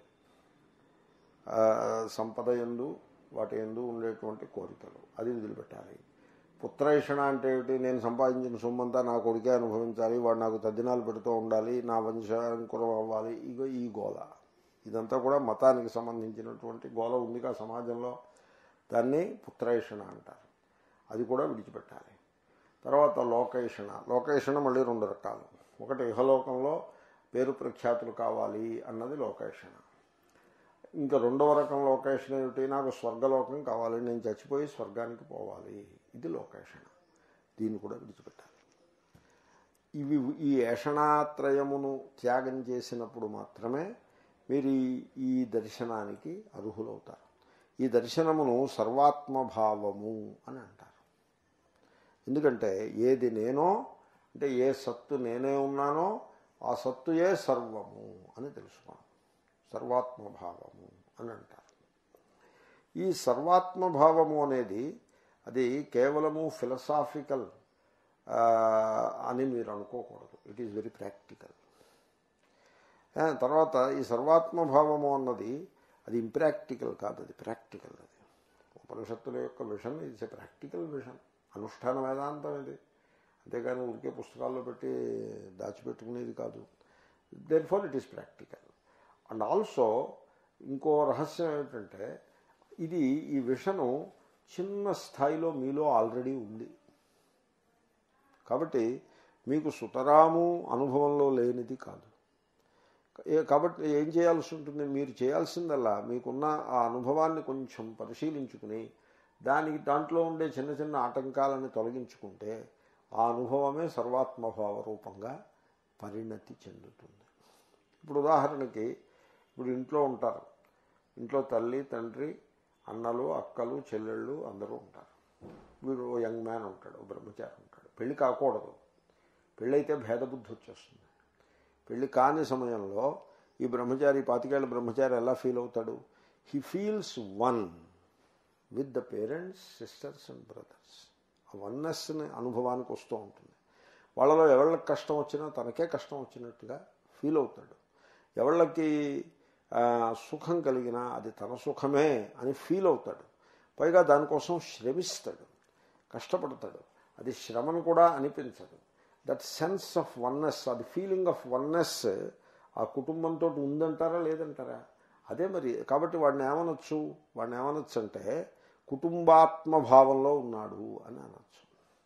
ఆ, సంపద ఎందు వాటి ఎందు ఉండేటువంటి కోరికలు అది వదిలిపెట్టాలి పుత్రైషణ అంటే ఏమిటి నేను సంపాదించిన సొమ్మంతా నా కొడుకే అనుభవించాలి వాడు నాకు తద్దినాలు పెడుతూ ఉండాలి నా వంశాంకురం అవ్వాలి ఇగో ఈ గోల ఇదంతా కూడా మతానికి సంబంధించినటువంటి గోల ఉందిగా సమాజంలో దాన్ని పుత్రైషణ అంటారు అది కూడా విడిచిపెట్టాలి తర్వాత లోకేషణ లోకేషణ మళ్ళీ రెండు రకాలు ఒకటి ఇహలోకంలో పేరు ప్రఖ్యాతులు కావాలి అన్నది లోకేషణ ఇంకా రెండవ రకం లోకేషన్ ఏమిటి నాకు స్వర్గలోకం కావాలి నేను చచ్చిపోయి స్వర్గానికి పోవాలి ఇది లోకేషణ దీన్ని కూడా విడిచిపెట్టాలి ఇవి ఈ ఏషణాత్రయమును త్యాగం చేసినప్పుడు మాత్రమే మీరు ఈ- ఈ దర్శనానికి అర్హులవుతారు ఈ దర్శనమును సర్వాత్మభావము అని అంటారు ఎందుకంటే ఏది నేనో అంటే ఏ సత్తు నేనే ఉన్నానో ఆ సత్తుయే సర్వము అని తెలుసుకోండి సర్వాత్మభావము అని అంటారు ఈ సర్వాత్మభావము అనేది అది కేవలము ఫిలసాఫికల్ అని మీరు అనుకోకూడదు ఇట్ ఈజ్ వెరీ ప్రాక్టికల్ తర్వాత ఈ సర్వాత్మభావము అన్నది అది ఇంప్రాక్టికల్ కాదు అది ప్రాక్టికల్ అది ఉపనిషత్తుల యొక్క vision it's a practical vision అనుష్ఠాన వేదాంతం ఇది అంతేగాని ఊరికే పుస్తకాల్లో పెట్టి దాచిపెట్టుకునేది కాదు then far it is practical and also ఇంకో రహస్యం ఏమిటంటే ఇది ఈ విషను చిన్న స్థాయిలో మీలో ఆల్రెడీ ఉంది కాబట్టి మీకు సుతరాము అనుభవంలో లేనిది కాదు ఏ- కాబట్టి ఏం చేయాల్సి ఉంటుంది మీరు చేయాల్సిందల్లా మీకున్న ఆ అనుభవాన్ని కొంచెం పరిశీలించుకుని దానికి దాంట్లో ఉండే చిన్న చిన్న ఆటంకాలను తొలగించుకుంటే ఆ అనుభవమే సర్వాత్మభావ రూపంగా పరిణతి చెందుతుంది ఇప్పుడు ఉదాహరణకి ఇప్పుడు ఇంట్లో ఉంటారు ఇంట్లో తల్లి తండ్రి అన్నలు అక్కలు చెల్లెళ్ళు అందరూ ఉంటారు వీడు ఓ యంగ్ మ్యాన్ ఉంటాడు ఓ బ్రహ్మచారి ఉంటాడు పెళ్లి కాకూడదు పెళ్ళైతే భేదబుద్ధి వచ్చేస్తుంది పెళ్లి కాని సమయంలో ఈ బ్రహ్మచారి పాతికేళ్ల బ్రహ్మచారి ఎలా ఫీల్ అవుతాడు he feels one with the parents sisters and brothers ఆ వన్నెస్ని అనుభవానికి వస్తూ ఉంటుంది వాళ్ళలో ఎవళ్ళకి కష్టం వచ్చినా తనకే కష్టం వచ్చినట్టుగా ఫీల్ అవుతాడు ఎవళ్ళకి ఆ, సుఖం కలిగినా అది తన సుఖమే అని ఫీల్ అవుతాడు పైగా దానికోసం శ్రమిస్తాడు కష్టపడతాడు అది శ్రమను కూడా అనిపించదు దట్ సెన్స్ ఆఫ్ వన్నెస్ అది ఫీలింగ్ ఆఫ్ వన్నెస్ ఆ కుటుంబంతో ఉందంటారా లేదంటారా అదే మరి కాబట్టి వాడిని ఏమనొచ్చు వాడిని ఏమనొచ్చు అంటే కుటుంబాత్మ భావంలో ఉన్నాడు అని అనొచ్చు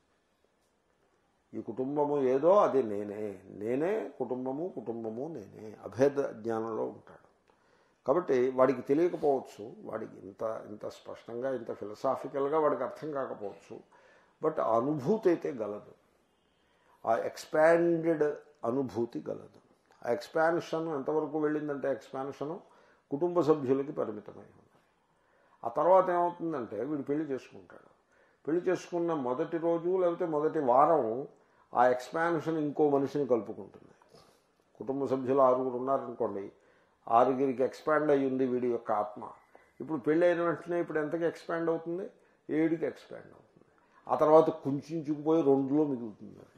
ఈ కుటుంబము ఏదో అది నేనే నేనే కుటుంబము కుటుంబము నేనే అభేద జ్ఞానంలో ఉంటాడు కాబట్టి వాడికి తెలియకపోవచ్చు వాడికి ఇంత ఇంత స్పష్టంగా ఇంత ఫిలసాఫికల్గా వాడికి అర్థం కాకపోవచ్చు బట్ ఆ అనుభూతి అయితే గలదు ఆ ఎక్స్పాండెడ్ అనుభూతి గలదు ఆ ఎక్స్పాన్షన్ ఎంతవరకు వెళ్ళిందంటే ఎక్స్పాన్షను కుటుంబ సభ్యులకి పరిమితమై ఉంది ఆ తర్వాత ఏమవుతుందంటే వీడు పెళ్లి చేసుకుంటాడు పెళ్లి చేసుకున్న మొదటి రోజు లేకపోతే మొదటి వారం ఆ ఎక్స్పాన్షన్ ఇంకో మనిషిని కలుపుకుంటుంది కుటుంబ సభ్యులు ఆరుగురు ఉన్నారనుకోండి ఆరుగురికి ఎక్స్పాండ్ అయ్యి ఉంది వీడి యొక్క ఆత్మ ఇప్పుడు పెళ్ళి అయిన వెంటనే ఇప్పుడు ఎంతకి ఎక్స్పాండ్ అవుతుంది ఏడుకి ఎక్స్పాండ్ అవుతుంది ఆ తర్వాత కుంచుకుపోయి రెండులో మిగులుతుంది అది.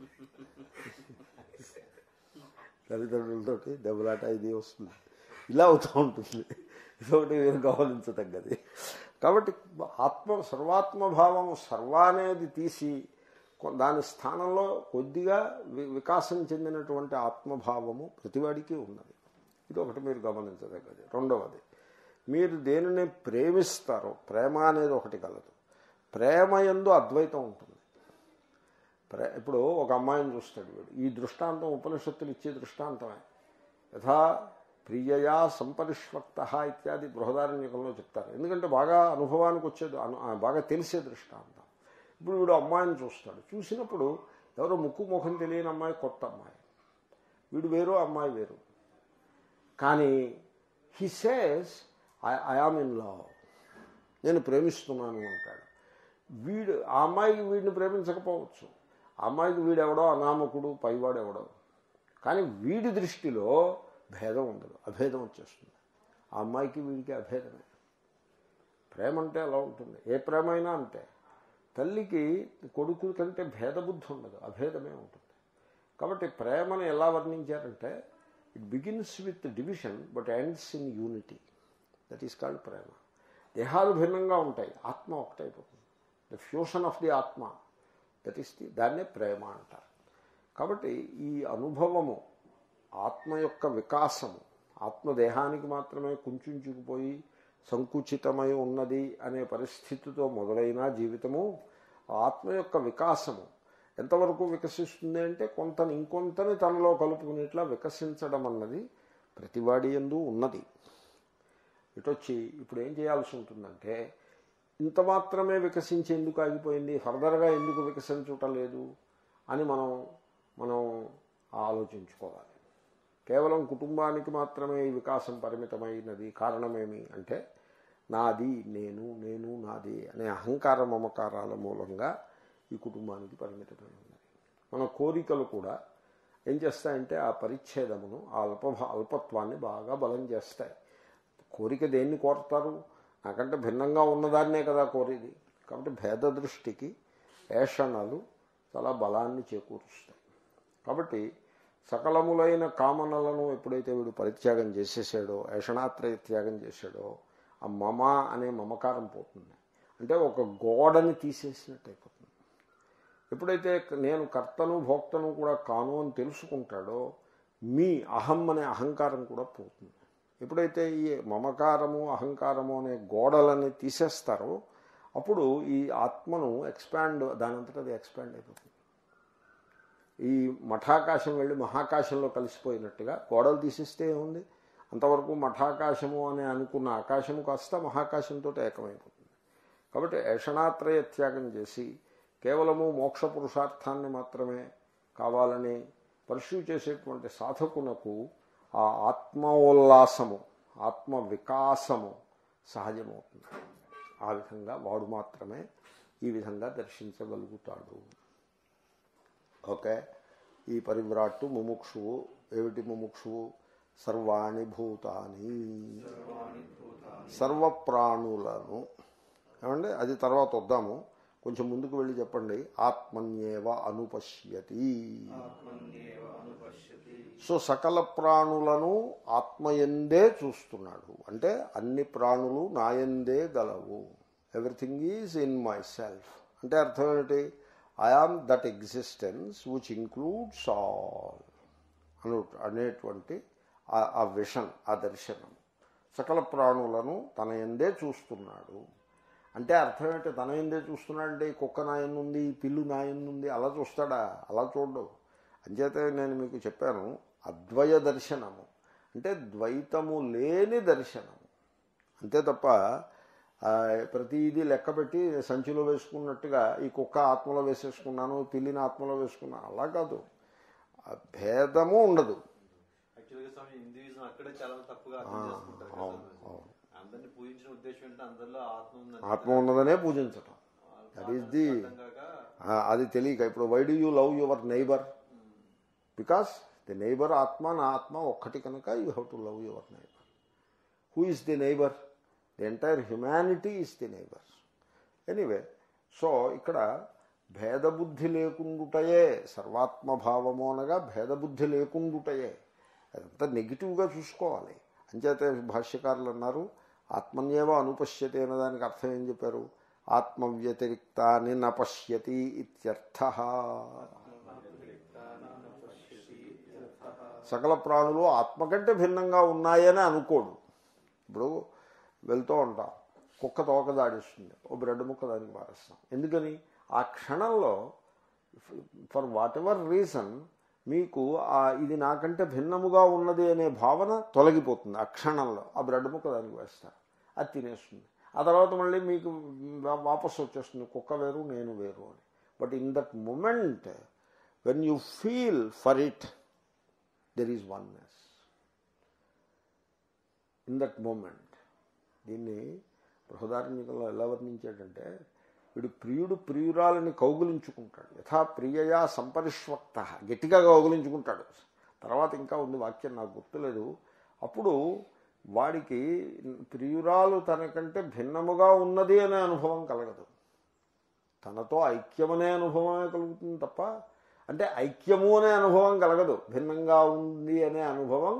తల్లిదండ్రులతోటి దెబ్బలాట ఇది వస్తుంది ఇలా అవుతూ ఉంటుంది ఇదొకటి మీరు గమనించదగ్గది కాబట్టి ఆత్మ సర్వాత్మభావము సర్వ అనేది తీసి కొ- దాని స్థానంలో కొద్దిగా వి- వికాసం చెందినటువంటి ఆత్మభావము ప్రతివాడికి ఉన్నది ఇది ఒకటి మీరు గమనించదగ్గది రెండవది మీరు దేనిని ప్రేమిస్తారో ప్రేమ అనేది ఒకటి కలదు ప్రేమ ఎందు అద్వైతం ఉంటుంది ప్రే ఇప్పుడు ఒక అమ్మాయిని చూస్తాడు వీడు ఈ దృష్టాంతం ఉపనిషత్తులు ఇచ్చే దృష్టాంతమే యథా ప్రియయా సంపరిష్వక్త ఇత్యాది బృహదారణ్యకంలో చెప్తారు ఎందుకంటే బాగా అనుభవానికి వచ్చేది అను- ఆ, బాగా తెలిసే దృష్టాంతం ఇప్పుడు వీడు అమ్మాయిని చూస్తాడు చూసినప్పుడు ఎవరో ముక్కు ముఖం తెలియని అమ్మాయి కొత్త అమ్మాయి వీడు వేరు అమ్మాయి వేరు కానీ he says I I am in love నేను ప్రేమిస్తున్నాను అంటాడు వీడు ఆ అమ్మాయికి వీడిని ప్రేమించకపోవచ్చు ఆ అమ్మాయికి వీడెవడో అనామకుడు పైవాడు ఎవడో కానీ వీడి దృష్టిలో భేదం ఉండదు అభేదం వచ్చేస్తుంది ఆ అమ్మాయికి వీడికి అభేదమే ప్రేమ అంటే అలా ఉంటుంది ఏ ప్రేమ అయినా అంతే తల్లికి కొడుకు కంటే భేదబుద్ధి ఉండదు అభేదమే ఉంటుంది కాబట్టి ప్రేమను ఎలా వర్ణించారంటే it begins with division but ends in unity that is called ప్రేమ దేహాలు భిన్నంగా ఉంటాయి ఆత్మ ఒకటైపోతుంది ద ఫ్యూషన్ ఆఫ్ ది ఆత్మ దట్ ఈస్ ది దాన్నే ప్రేమ అంటారు కాబట్టి ఈ అనుభవము ఆత్మ యొక్క వికాసము ఆత్మదేహానికి మాత్రమే కుంచుకుపోయి సంకుచితమై ఉన్నది అనే పరిస్థితితో మొదలైన జీవితము ఆత్మ యొక్క వికాసము ఎంతవరకు వికసిస్తుంది అంటే కొంతని ఇంకొంతని తనలో కలుపుకునేట్లా వికసించడం అన్నది ప్రతివాడి ఎందు ఉన్నది ఇటొచ్చి ఇప్పుడు ఏం చేయాల్సి ఉంటుందంటే ఇంత మాత్రమే వికసించి ఎందుకు ఆగిపోయింది ఫర్దర్గా ఎందుకు వికసించటం లేదు అని మనం మనం ఆలోచించుకోవాలి కేవలం కుటుంబానికి మాత్రమే ఈ వికాసం పరిమితమైనది కారణమేమి అంటే నాది నేను నేను నాది అనే అహంకార మమకారాల మూలంగా ఈ కుటుంబానికి పరిమితమై ఉన్నది మన కోరికలు కూడా ఏం చేస్తాయంటే ఆ పరిచ్ఛేదమును ఆ అల్ప అల్పత్వాన్ని బాగా బలం చేస్తాయి కోరిక దేన్ని కోరతారు నాకంటే భిన్నంగా ఉన్నదాన్నే కదా కోరేది కాబట్టి భేద దృష్టికి ఏషణలు చాలా బలాన్ని చేకూరుస్తాయి కాబట్టి సకలములైన కామనలను ఎప్పుడైతే వీడు పరిత్యాగం చేసేసాడో ఏషణాత్రయ త్యాగం చేశాడో ఆ మమ అనే మమకారం పోతుంది అంటే ఒక గోడని తీసేసినట్టు అయిపోతుంది ఎప్పుడైతే నేను కర్తను భోక్తను కూడా కాను అని తెలుసుకుంటాడో మీ అహం అనే అహంకారం కూడా పోతుంది ఎప్పుడైతే ఈ మమకారము అహంకారము అనే గోడలని తీసేస్తారో అప్పుడు ఈ ఆత్మను ఎక్స్పాండ్ దానంతటా అది ఎక్స్పాండ్ అయిపోతుంది ఈ మఠాకాశం వెళ్ళి మహాకాశంలో కలిసిపోయినట్టుగా గోడలు తీసేస్తే ఏముంది అంతవరకు మఠాకాశము అని అనుకున్న ఆకాశము కాస్త మహాకాశంతో ఏకమైపోతుంది కాబట్టి ఏషణాత్రయ త్యాగం చేసి కేవలము మోక్ష పురుషార్థాన్ని మాత్రమే కావాలని పర్స్యూ చేసేటువంటి సాధకునకు ఆ ఆత్మోల్లాసము ఆత్మ వికాసము సహజమవుతుంది ఆ విధంగా వాడు మాత్రమే ఈ విధంగా దర్శించగలుగుతాడు ఓకే ఈ పరివ్రాట్టు ముముక్షువు ఏమిటి ముముక్షువు సర్వాణి భూతాని సర్వప్రాణులను ఏమండి అది తర్వాత వద్దాము కొంచెం ముందుకు వెళ్ళి చెప్పండి ఆత్మన్యేవ అనుపశ్యతి ఆత్మన్యేవ అనుపశ్యతి సో సకల ప్రాణులను ఆత్మయందే చూస్తున్నాడు అంటే అన్ని ప్రాణులు నాయందే గలవు everything is in my self అంటే అర్థం ఏమిటి I am that existence which includes all అను అనేటువంటి ఆ- ఆ విషన్ ఆ దర్శనం సకల ప్రాణులను తన ఎందే చూస్తున్నాడు అంటే అర్థం ఏంటి తన ఎందే చూస్తున్నాడంటే ఈ కుక్క నాయనుంది ఈ పిల్లు నాయనుంది అలా చూస్తాడా అలా చూడడు అంచేతే నేను మీకు చెప్పాను అద్వయ దర్శనము అంటే ద్వైతము లేని దర్శనము అంతే తప్ప ఆ, ప్రతిదీ లెక్క పెట్టి సంచిలో వేసుకున్నట్టుగా ఈ కుక్క ఆత్మలో వేసేసుకున్నాను పిల్లిని ఆత్మలో వేసుకున్నాను అలా కాదు ఆ భేదము ఉండదు యాక్చువల్గా స్వామి హిందూయిజం అక్కడే చాలా తప్పుగా అర్థం చేసుకుంటారు కదా అవును, స్వామి. అవును. అందరిని పూజించిన ఉద్దేశం ఏంటంటే అందరిలో ఆత్మ ఉందని ఆత్మ ఉన్నదనే పూజించటం దట్ ఈస్ ది అర్థం కాక ఆ, అది తెలియక ఇప్పుడు why do you love your neighbour because the neighbour ఆత్మ నా ఆత్మ ఒక్కటి కనుక you have to love your neighbour who is the neighbour the entire humanity is the neighbour anyway so ఇక్కడ భేదబుద్ధి లేకుండుటయే సర్వాత్మభావము అనగా భేదబుద్ధి లేకుండుటయే అదంతా నెగిటివ్గా చూసుకోవాలి అంచేతే భాష్యకారులు అన్నారు ఆత్మన్యేవ అనుపశ్యతి అనే దానికి అర్థం ఏం చెప్పారు ఆత్మ వ్యతిరిక్తాన్ని నపశ్యతి ఇత్యర్థ సకల ప్రాణులు ఆత్మ కంటే భిన్నంగా ఉన్నాయని అనుకోడు ఇప్పుడు వెళ్తూ ఉంటాం కుక్క తోక దాడిస్తుంది ఓ బ్రెడ్ ముక్క దానికి మారేస్తాం ఎందుకని ఆ క్షణంలో ఫర్ వాట్ ఎవర్ రీజన్ మీకు ఆ ఇది నాకంటే భిన్నముగా ఉన్నది అనే భావన తొలగిపోతుంది ఆ క్షణంలో ఆ బ్రెడ్ ముక్క దానికి వేస్తారు అది తినేస్తుంది ఆ తర్వాత మళ్ళీ మీకు వా- వాపసు వచ్చేస్తుంది కుక్క వేరు నేను వేరు అని but in that moment when you feel for it there is oneness in that moment దీన్ని బృహదార్మికంలో ఎలా వర్ణించాడంటే వీడు ప్రియుడు ప్రియురాలని కౌగులించుకుంటాడు యథా ప్రియయా సంపరిష్వక్త గట్టిగా కౌగులించుకుంటాడు తర్వాత ఇంకా ఉంది వాక్యం నాకు గుర్తులేదు అప్పుడు వాడికి ప్రియురాలు తనకంటే భిన్నముగా ఉన్నది అనే అనుభవం కలగదు తనతో ఐక్యమనే అనుభవమే కలుగుతుంది తప్ప అంటే ఐక్యము అనే అనుభవం కలగదు భిన్నంగా ఉంది అనే అనుభవం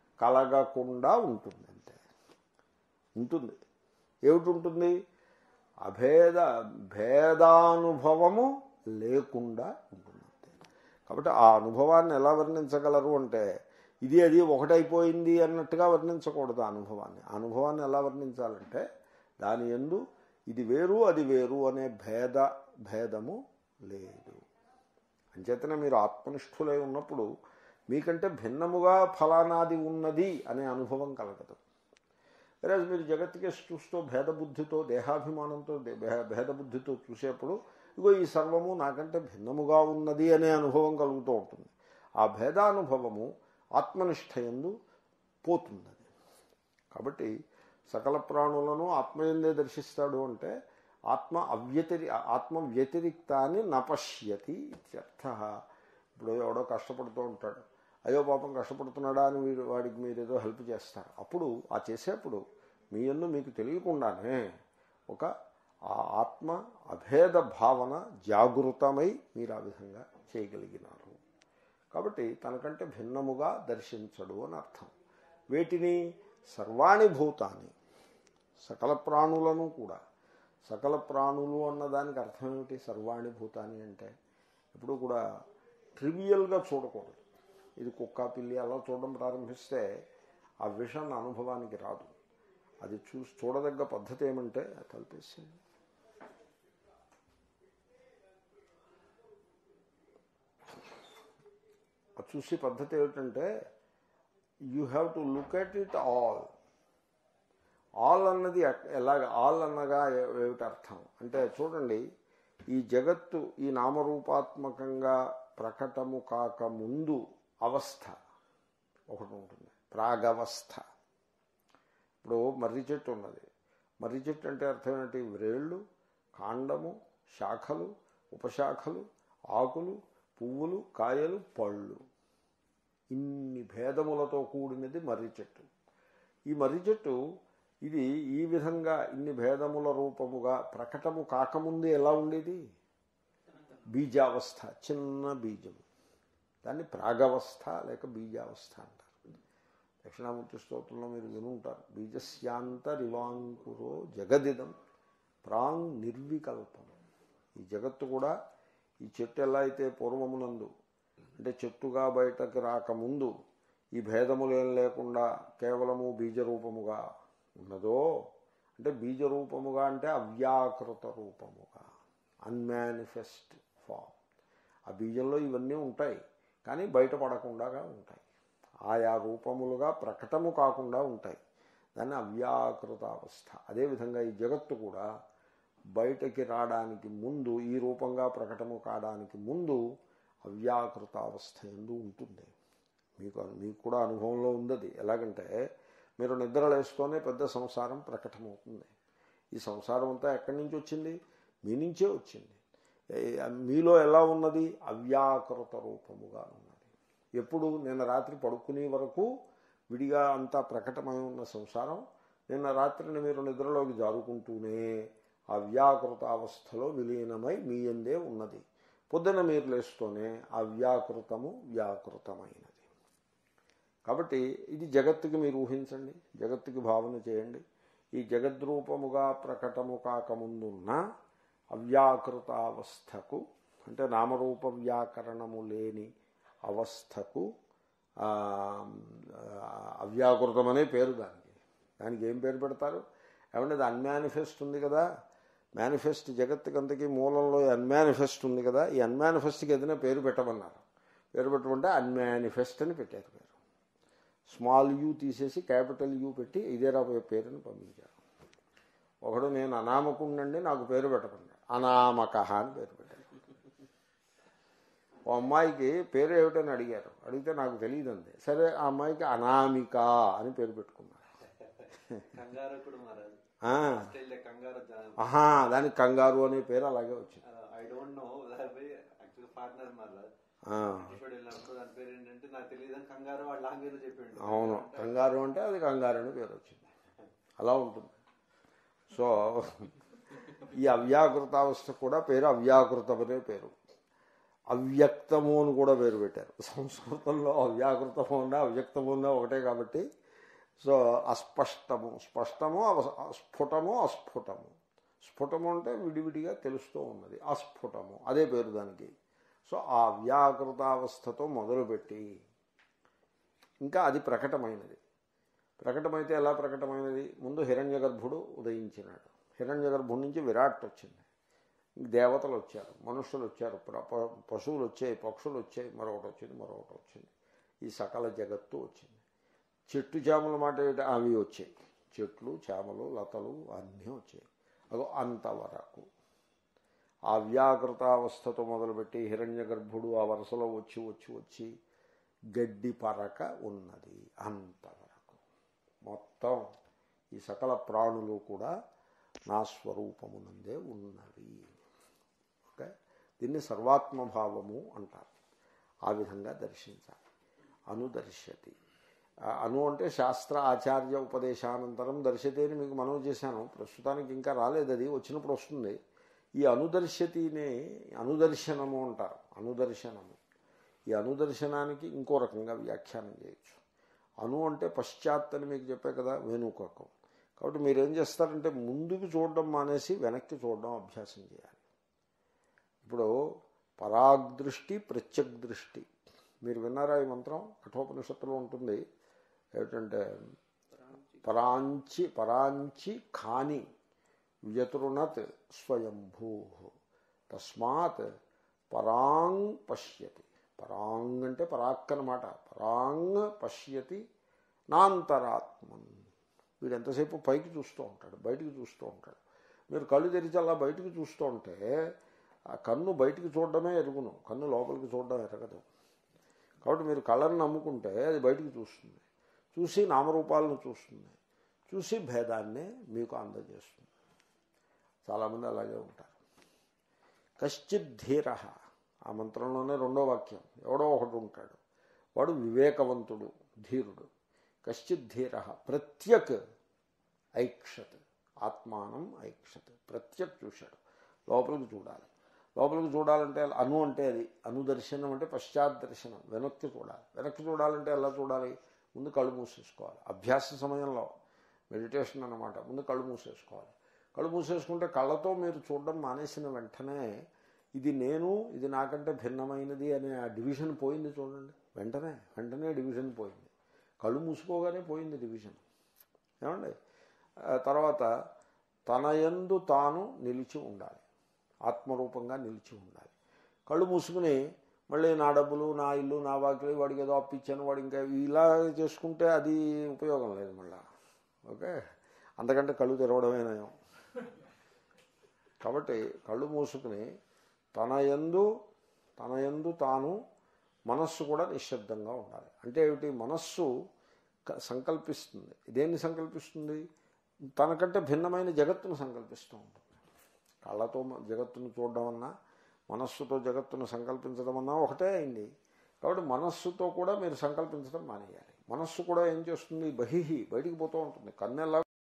కలగకుండా ఉంటుంది అంతే ఉంటుంది ఏమిటి ఉంటుంది అభేద భేదానుభవము లేకుండా ఉంటుంది కాబట్టి ఆ అనుభవాన్ని ఎలా వర్ణించగలరు అంటే ఇది అది ఒకటైపోయింది అన్నట్టుగా వర్ణించకూడదు ఆ అనుభవాన్ని ఆ అనుభవాన్ని ఎలా వర్ణించాలంటే దాని ఎందు ఇది వేరు అది వేరు అనే భేద భేదము లేదు అంచేతనే మీరు ఆత్మనిష్ఠులై ఉన్నప్పుడు మీకంటే భిన్నముగా ఫలానాది ఉన్నది అనే అనుభవం కలగదు వేరే మీరు జగత్తుకేసి చూస్తూ భేదబుద్ధితో దేహాభిమానంతో దే- భే- భేదబుద్ధితో చూసేప్పుడు ఇగో ఈ సర్వము నాకంటే భిన్నముగా ఉన్నది అనే అనుభవం కలుగుతూ ఉంటుంది ఆ భేదానుభవము ఆత్మనిష్ఠయందు పోతుంది అది కాబట్టి సకల ప్రాణులను ఆత్మయందే దర్శిస్తాడు అంటే ఆత్మ అవ్యతిరి ఆత్మ వ్యతిరిక్తాన్ని నపశ్యతి ఇత్యర్థ ఇప్పుడు ఎవడో కష్టపడుతూ ఉంటాడు అయ్యో పాపం కష్టపడుతున్నాడా అని వీడు వాడికి మీరు ఏదో హెల్ప్ చేస్తారు అప్పుడు ఆ చేసేప్పుడు మీ ఎందు మీకు తెలియకుండానే ఒక ఆ ఆత్మ అభేద భావన జాగృతమై మీరు ఆ విధంగా చేయగలిగినారు కాబట్టి తనకంటే భిన్నముగా దర్శించడు అని అర్థం వేటిని సర్వాణి భూతాన్ని సకల ప్రాణులను కూడా సకల ప్రాణులు అన్నదానికి అర్థం ఏమిటి సర్వాణి భూతాన్ని అంటే ఎప్పుడు కూడా ట్రివియల్గా చూడకూడదు ఇది కుక్క పిల్లి అలా చూడడం ప్రారంభిస్తే ఆ విషన్ అనుభవానికి రాదు అది చూసి చూడదగ్గ పద్ధతి ఏమంటే తలిపేసింది అది చూసి పద్ధతి ఏమిటంటే you have to look at it all all అన్నది ఎట్- ఎలాగ ఆల్ అన్నగా ఏ- ఏమిటి అర్థం అంటే చూడండి ఈ జగత్తు ఈ నామరూపాత్మకంగా ప్రకటము కాక ముందు అవస్థ ఒకటి ఉంటుంది ప్రాగవస్థ ఇప్పుడు మర్రి చెట్టు ఉన్నది మర్రి చెట్టు అంటే అర్థం ఏంటి వ్రేళ్ళు కాండము శాఖలు ఉపశాఖలు ఆకులు పువ్వులు కాయలు పళ్ళు ఇన్ని భేదములతో కూడినది మర్రి చెట్టు ఈ మర్రి చెట్టు ఇది ఈ విధంగా ఇన్ని భేదముల రూపముగా ప్రకటము కాకముందు ఎలా ఉండేది బీజావస్థ చిన్న బీజము దాన్ని ప్రాగవస్థ లేక బీజావస్థ అంటారు దక్షిణామూర్తి స్తోత్రంలో మీరు వినుంటారు బీజస్యాంతరివాంకురో జగదిదం ప్రాంగ్ నిర్వికల్పం ఈ జగత్తు కూడా ఈ చెట్టు ఎలా అయితే పూర్వమునందు అంటే చెట్టుగా బయటకు రాకముందు ఈ భేదములేం లేకుండా కేవలము బీజరూపముగా ఉన్నదో అంటే బీజరూపముగా అంటే అవ్యాకృత రూపముగా అన్మానిఫెస్ట్ ఫామ్ ఆ బీజంలో ఇవన్నీ ఉంటాయి కానీ బయటపడకుండా ఉంటాయి ఆయా రూపములుగా ప్రకటము కాకుండా ఉంటాయి దాన్ని అవ్యాకృత అవస్థ అదేవిధంగా ఈ జగత్తు కూడా బయటకి రావడానికి ముందు ఈ రూపంగా ప్రకటము కావడానికి ముందు అవ్యాకృత అవస్థ ఎందు ఉంటుంది మీకు మీకు కూడా అనుభవంలో ఉంది ఎలాగంటే మీరు నిద్రలేస్తూనే పెద్ద సంసారం ప్రకటమవుతుంది ఈ సంసారం అంతా ఎక్కడి నుంచి వచ్చింది మీ నుంచే వచ్చింది ఏ- మీలో ఎలా ఉన్నది అవ్యాకృత రూపముగా ఉన్నది ఎప్పుడు నిన్న రాత్రి పడుకునే వరకు విడిగా అంతా ప్రకటమై ఉన్న సంసారం నిన్న రాత్రిని మీరు నిద్రలోకి జారుకుంటూనే ఆ వ్యాకృత అవస్థలో విలీనమై మీ ఎందే ఉన్నది పొద్దున మీరు లేస్తూనే ఆ వ్యాకృతము వ్యాకృతమైనది కాబట్టి ఇది జగత్తుకి మీరు ఊహించండి జగత్తుకి భావన చేయండి ఈ జగద్రూపముగా ప్రకటము కాకముందున్న అవ్యాకృతావస్థకు అంటే నామరూప వ్యాకరణము లేని అవస్థకు ఆ, అవ్యాకృతమనే పేరు దానికి దానికి ఏం పేరు పెడతారు ఏమంటే అది అన్మానిఫెస్ట్ ఉంది కదా మేనిఫెస్ట్ జగత్తుకంతకి మూలంలో అన్మానిఫెస్ట్ ఉంది కదా ఈ అన్మానిఫెస్ట్కి ఏదైనా పేరు పెట్టమన్నారు పేరు పెట్టమంటే అన్మానిఫెస్ట్ అని పెట్టారు పేరు స్మాల్ యూ తీసేసి క్యాపిటల్ యూ పెట్టి ఇదే రాబోయే పేరుని పంపించారు ఒకడు నేను అనామకుండండి నాకు పేరు పెట్టకుండా అనామక అని పేరు పెట్టారు ఓ అమ్మాయికి పేరు ఏమిటని అడిగారు అడిగితే నాకు తెలియదండి సరే ఆ అమ్మాయికి అనామిక అని పేరు పెట్టుకున్నారు కంగారు కూడా మారారు ఆ, ఆస్ట్రేలియా కంగారు ఆహా దానికి కంగారు అనే పేరు అలాగే వచ్చింది ఐ డోంట్ నో దానిపై యాక్చువల్ పార్ట్నర్ మారారు ఆ, ఎపిసోడ్ వెళ్ళినప్పుడు దాని పేరు ఏంటంటే నాకు తెలియదు అని కంగారు వాళ్ళ లాంగ్వేజ్ చెప్పిండు అవును కంగారు అంటే అది కంగారు అని పేరు వచ్చింది అలా ఉంటుంది సో ఈ అవ్యాకృతావస్థ కూడా పేరు అవ్యాకృతం అనే పేరు అవ్యక్తము అని కూడా పేరు పెట్టారు సంస్కృతంలో అవ్యాకృతము ఉన్నా అవ్యక్తము ఉన్నా ఒకటే కాబట్టి సో అస్పష్టము స్పష్టము అవ- స్ఫుటము అస్ఫుటము స్ఫుటము అంటే విడివిడిగా తెలుస్తూ ఉన్నది అస్ఫుటము అదే పేరు దానికి సో ఆ వ్యాకృతావస్థతో మొదలుపెట్టి ఇంకా అది ప్రకటమైనది ప్రకటమైతే ఎలా ప్రకటమైనది ముందు హిరణ్య గర్భుడు ఉదయించినాడు హిరణ్య గర్భుడి నుంచి విరాట్ వచ్చింది దేవతలు వచ్చారు మనుషులు వచ్చారు ప్ర- ప- పశువులు వచ్చాయి పక్షులు వచ్చాయి మరొకటి వచ్చింది మరొకటి వచ్చింది ఈ సకల జగత్తు వచ్చింది చెట్టు చేమల మాట ఏమిటి? అవి వచ్చాయి చెట్లు చేమలు లతలు అన్నీ వచ్చాయి అదో అంతవరకు ఆ వ్యాకృతావస్థతో మొదలుపెట్టి హిరణ్య గర్భుడు ఆ వరుసలో వచ్చి వచ్చి వచ్చి గడ్డి పరక ఉన్నది అంతవరకు మొత్తం ఈ సకల ప్రాణులు కూడా నా స్వరూపమునందే ఉన్నవి ఓకే దీన్ని సర్వాత్మభావము అంటారు ఆ విధంగా దర్శించాలి అనుదర్శతి ఆ అను అంటే శాస్త్ర ఆచార్య ఉపదేశానంతరం దర్శతి అని మీకు మనవి చేశాను ప్రస్తుతానికి ఇంకా రాలేదు అది వచ్చినప్పుడు వస్తుంది ఈ అనుదర్శతినే అనుదర్శనము అంటారు అనుదర్శనము ఈ అనుదర్శనానికి ఇంకో రకంగా వ్యాఖ్యానం చేయొచ్చు అను అంటే పశ్చాత్ అని మీకు చెప్పే కదా వెనుకకం కాబట్టి మీరు ఏం చేస్తారంటే ముందుకు చూడడం మానేసి వెనక్కి చూడడం అభ్యాసం చేయాలి ఇప్పుడు పరాగ్దృష్టి ప్రత్యక్ దృష్టి మీరు విన్నారా ఈ మంత్రం కఠోపనిషత్తులో ఉంటుంది ఏమిటంటే పరాంచి పరాంచి ఖాని వ్యతృణత్ స్వయంభూ తస్మాత్ పరాంగ్ పశ్యతి పరాంగ్ అంటే పరాక్ అన్నమాట పరాంగ్ పశ్యతి నాంతరాత్మన్ వీడు ఎంతసేపు పైకి చూస్తూ ఉంటాడు బయటికి చూస్తూ ఉంటాడు మీరు కళ్ళు తెరిచి అలా బయటికి చూస్తూ ఉంటే ఆ కన్ను బయటికి చూడడమే ఎరుగును కన్ను లోపలికి చూడడం ఎరగదు కాబట్టి మీరు కళ్ళని నమ్ముకుంటే అది బయటికి చూస్తుంది చూసి నామరూపాలను చూస్తుంది చూసి భేదాన్ని మీకు అందజేస్తుంది చాలామంది అలాగే ఉంటారు కశ్చిత్ ధీర ఆ మంత్రంలోనే రెండో వాక్యం ఎవడో ఒకడు ఉంటాడు వాడు వివేకవంతుడు ధీరుడు కశ్చిత్ ధీర ప్రత్యక్ ఐక్షత్ ఆత్మానం ఐక్షత్ ప్రత్యక్ చూశాడు లోపలికి చూడాలి లోపలికి చూడాలంటే అను అంటే అది అనుదర్శనం అంటే పశ్చాత్ దర్శనం వెనక్కి చూడాలి వెనక్కి చూడాలంటే ఎలా చూడాలి ముందు కళ్ళు మూసేసుకోవాలి అభ్యాస సమయంలో మెడిటేషన్ అన్నమాట ముందు కళ్ళు మూసేసుకోవాలి కళ్ళు మూసేసుకుంటే కళ్ళతో మీరు చూడడం మానేసిన వెంటనే ఇది నేను ఇది నాకంటే భిన్నమైనది అనే ఆ డివిజన్ పోయింది చూడండి వెంటనే వెంటనే డివిజన్ పోయింది కళ్ళు మూసుకోగానే పోయింది డివిజన్ ఏమండి ఆ తర్వాత తన యందు తాను నిలిచి ఉండాలి ఆత్మరూపంగా నిలిచి ఉండాలి కళ్ళు మూసుకుని మళ్ళీ నా డబ్బులు నా ఇల్లు నా వాకిలి వాడికి ఏదో అప్పిచ్చాను వాడు ఇంకా ఇలా చేసుకుంటే అది ఉపయోగం లేదు మళ్ళా ఓకే అంతకంటే కళ్ళు తెరవడమే నయం కాబట్టి కళ్ళు మూసుకుని తన యందు తన యందు తాను మనస్సు కూడా నిశ్శబ్దంగా ఉండాలి అంటే ఏమిటి మనస్సు క- సంకల్పిస్తుంది దేన్ని సంకల్పిస్తుంది తనకంటే భిన్నమైన జగత్తును సంకల్పిస్తూ ఉంటుంది కళ్ళతో మ- జగత్తును చూడడం అన్నా మనస్సుతో జగత్తును సంకల్పించడం అన్నా ఒకటే అయింది కాబట్టి మనస్సుతో కూడా మీరు సంకల్పించడం మానేయాలి మనస్సు కూడా ఏం చేస్తుంది బహిహి బయటికి పోతూ ఉంటుంది కన్ను ఎలా